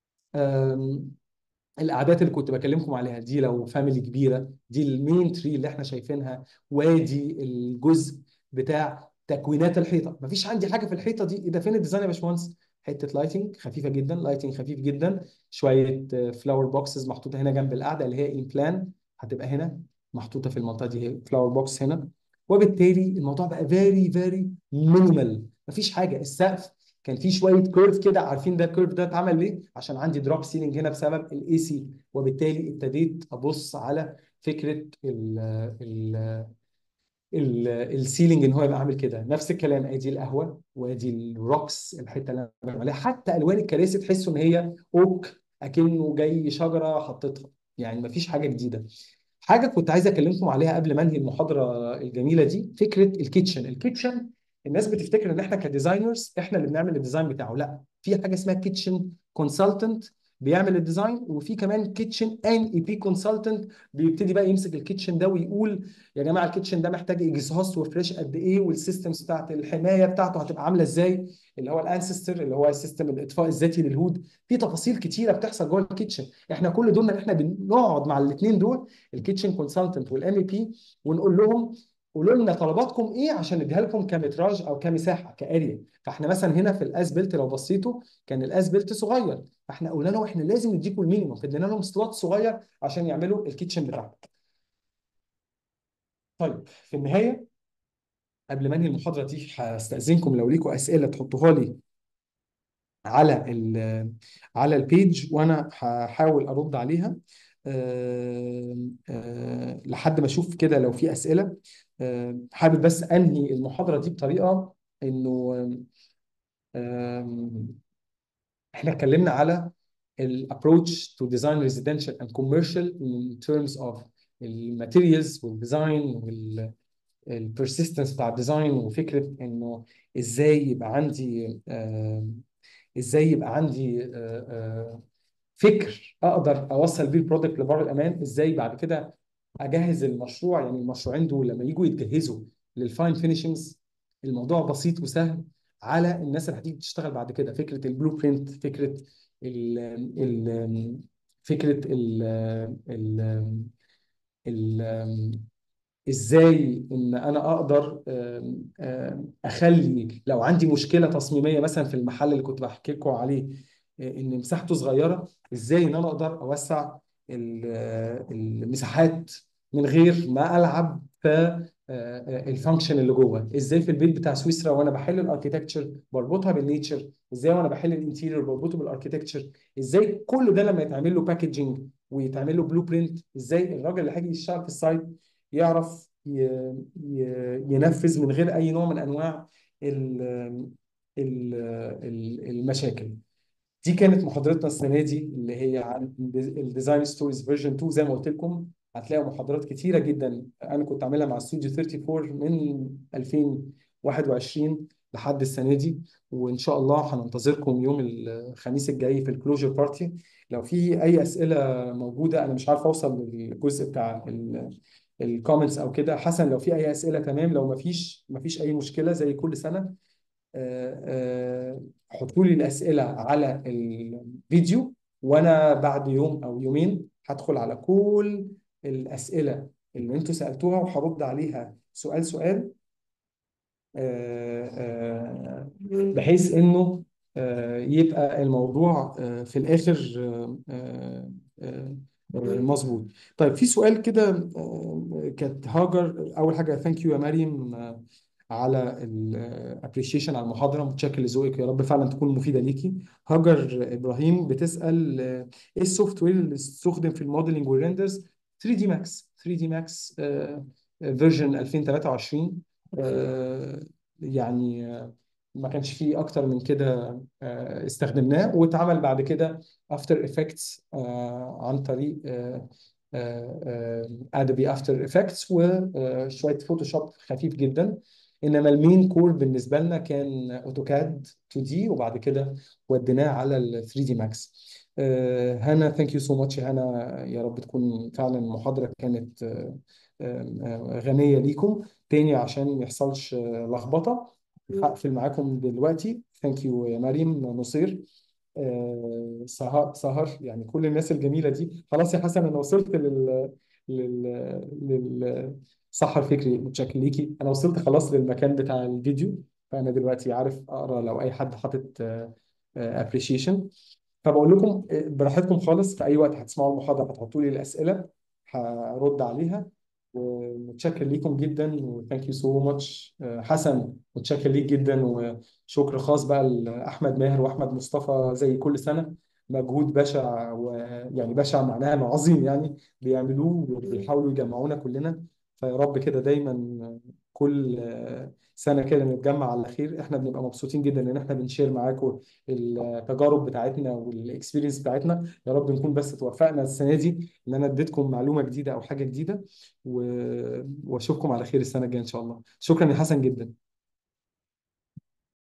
آم، الاعداد اللي كنت بكلمكم عليها دي لو فاميلي كبيره دي المين تري اللي احنا شايفينها وادي الجزء بتاع تكوينات الحيطه مفيش عندي حاجه في الحيطه دي ايه ده فين الديزاين يا باشمهندس حته لايتنج خفيفه جدا لايتنج خفيف جدا شويه فلاور بوكسز محطوطه هنا جنب القعده اللي هي ان بلان هتبقى هنا محطوطه في المنطقه دي هي فلاور بوكس هنا وبالتالي الموضوع بقى فيري فيري مينيمال مفيش حاجه السقف كان فيه شويه كيرف كده عارفين ده الكيرف ده اتعمل ليه عشان عندي دروب سيلينج هنا بسبب الاي سي وبالتالي ابتديت ابص على فكره ال ال ال- السيلينج ان هو يبقى عامل كده نفس الكلام ادي القهوه وادي الروكس الحته اللي انا بعمل عليها حتى الوان الكراسي تحسوا ان هي اوك اكنه جاي شجره حطيتها يعني مفيش حاجه جديده حاجه كنت عايز اكلمكم عليها قبل ما انهي المحاضره الجميله دي فكره الكيتشن الكيتشن الناس بتفتكر ان احنا كديزاينرز احنا اللي بنعمل الديزاين بتاعه لا في حاجه اسمها كيتشن كونسلتنت بيعمل الديزاين وفي كمان كيتشن ان اي بي كونسلتنت بيبتدي بقى يمسك الكيتشن ده ويقول يا جماعه الكيتشن ده محتاج اكزهوست وفريش قد ايه والسيستمز بتاعت الحمايه بتاعته هتبقى عامله ازاي اللي هو الانسستر اللي هو سيستم الاطفاء الذاتي للهود في تفاصيل كتيره بتحصل جوه الكيتشن احنا كل دول احنا بنقعد مع الاثنين دول الكيتشن كونسلتنت والام اي بي ونقول لهم قولوا لنا طلباتكم ايه عشان نديها لكم كمتراج او كمساحه كاريا فاحنا مثلا هنا في الاسبلت لو بصيتوا كان الاسبلت صغير فاحنا قلنا لهم احنا لازم نديكم المينيموم فادينا لهم سلوت صغير عشان يعملوا الكيتشن بتاعهم طيب في النهايه قبل ما انهي المحاضره دي هستاذنكم لو ليكم اسئله تحطوها لي على ال على البيج وانا هحاول ارد عليها أه أه لحد ما اشوف كده لو في اسئله أه حابب بس انهي المحاضره دي بطريقه انه آم، احنا اتكلمنا على الابروتش تو ديزاين ريزيدنشال اند كوميرشال in terms of الماتيريالز والديزاين والبرسيستنس بتاع الديزاين وفكره انه ازاي يبقى عندي آم، ازاي يبقى عندي آه، آه، فكر اقدر اوصل بيه البرودكت لبر الامان ازاي بعد كده اجهز المشروع يعني المشروعين دول لما يجوا يتجهزوا للفاين فينيشنجز الموضوع بسيط وسهل على الناس اللي هتيجي تشتغل بعد كده فكره البلو برينت فكره ال ال فكره ال ال ال ازاي ان انا اقدر آم، آم، اخلي لو عندي مشكله تصميميه مثلا في المحل اللي كنت بحكي لكم عليه آه، ان مساحته صغيره ازاي ان انا اقدر اوسع ال- آه، المساحات من غير ما العب في الفانكشن اللي جوه ازاي في البيت بتاع سويسرا وانا بحل الاركيتكتشر بربطها بالنيتشر ازاي وانا بحل الانتيريور بربطه بالاركيتكتشر ازاي كل ده لما يتعمل له باكجينج ويتعمل له بلو برينت ازاي الراجل اللي هيجي يشتغل في السايت يعرف ي- ي- ينفذ من غير اي نوع من انواع ال- ال- ال- المشاكل دي كانت محاضرتنا السنه دي اللي هي عن الديزاين ستوريز فيرجن 2 زي ما قلت لكم هتلاقوا محاضرات كتيره جدا انا كنت عاملها مع استوديو 34 من 2021 لحد السنه دي وان شاء الله هننتظركم يوم الخميس الجاي في الكلوجر بارتي لو في اي اسئله موجوده انا مش عارف اوصل للجزء بتاع الكومنتس او كده حسن لو في اي اسئله تمام لو ما فيش ما فيش اي مشكله زي كل سنه آه، آه، حطوا لي الاسئله على الفيديو وانا بعد يوم او يومين هدخل على كل الاسئله اللي انتوا سالتوها وهرد عليها سؤال سؤال آه، آه، بحيث انه آه، يبقى الموضوع آه، في الاخر آه، آه، آه، مظبوط طيب في سؤال كده آه، كانت هاجر اول حاجه ثانك يو يا مريم آه، على الابريشيشن على المحاضره متشكر لذوقك يا رب فعلا تكون مفيده ليكي هاجر ابراهيم بتسال آه، ايه السوفت وير اللي استخدم في الموديلنج والريندرز 3 دي ماكس 3 دي ماكس فيرجن 2023 آه، يعني آه، ما كانش فيه اكتر من كده آه، استخدمناه واتعمل بعد كده افتر افكتس عن طريق ادوبي افتر افكتس وشويه فوتوشوب خفيف جدا انما المين كور بالنسبه لنا كان اوتوكاد 2 دي وبعد كده وديناه على ال 3 دي ماكس هنا ثانك يو سو ماتش هنا يا رب تكون فعلا المحاضره كانت آه، آه، غنيه ليكم تاني عشان ما يحصلش آه، لخبطه هقفل معاكم دلوقتي ثانك يو يا مريم نصير آه، سهر سهر يعني كل الناس الجميله دي خلاص يا حسن انا وصلت لل لل لل سحر فكري متشكر ليكي انا وصلت خلاص للمكان بتاع الفيديو فانا دلوقتي عارف اقرا لو اي حد حاطط ابريشيشن فبقول لكم آه، براحتكم خالص في اي وقت هتسمعوا المحاضره هتحطوا لي الاسئله هرد عليها ومتشكر ليكم جدا وثانك يو سو ماتش حسن متشكر ليك جدا وشكر خاص بقى لاحمد ماهر واحمد مصطفى زي كل سنه مجهود بشع ويعني بشع معناها انه عظيم يعني بيعملوه وبيحاولوا يجمعونا كلنا فيا رب كده دايما كل آه، سنه كده نتجمع على خير احنا بنبقى مبسوطين جدا ان احنا بنشير معاكم التجارب بتاعتنا والاكسبيرينس بتاعتنا يا رب نكون بس توفقنا السنه دي ان انا اديتكم معلومه جديده او حاجه جديده و... واشوفكم على خير السنه الجايه ان شاء الله شكرا يا حسن جدا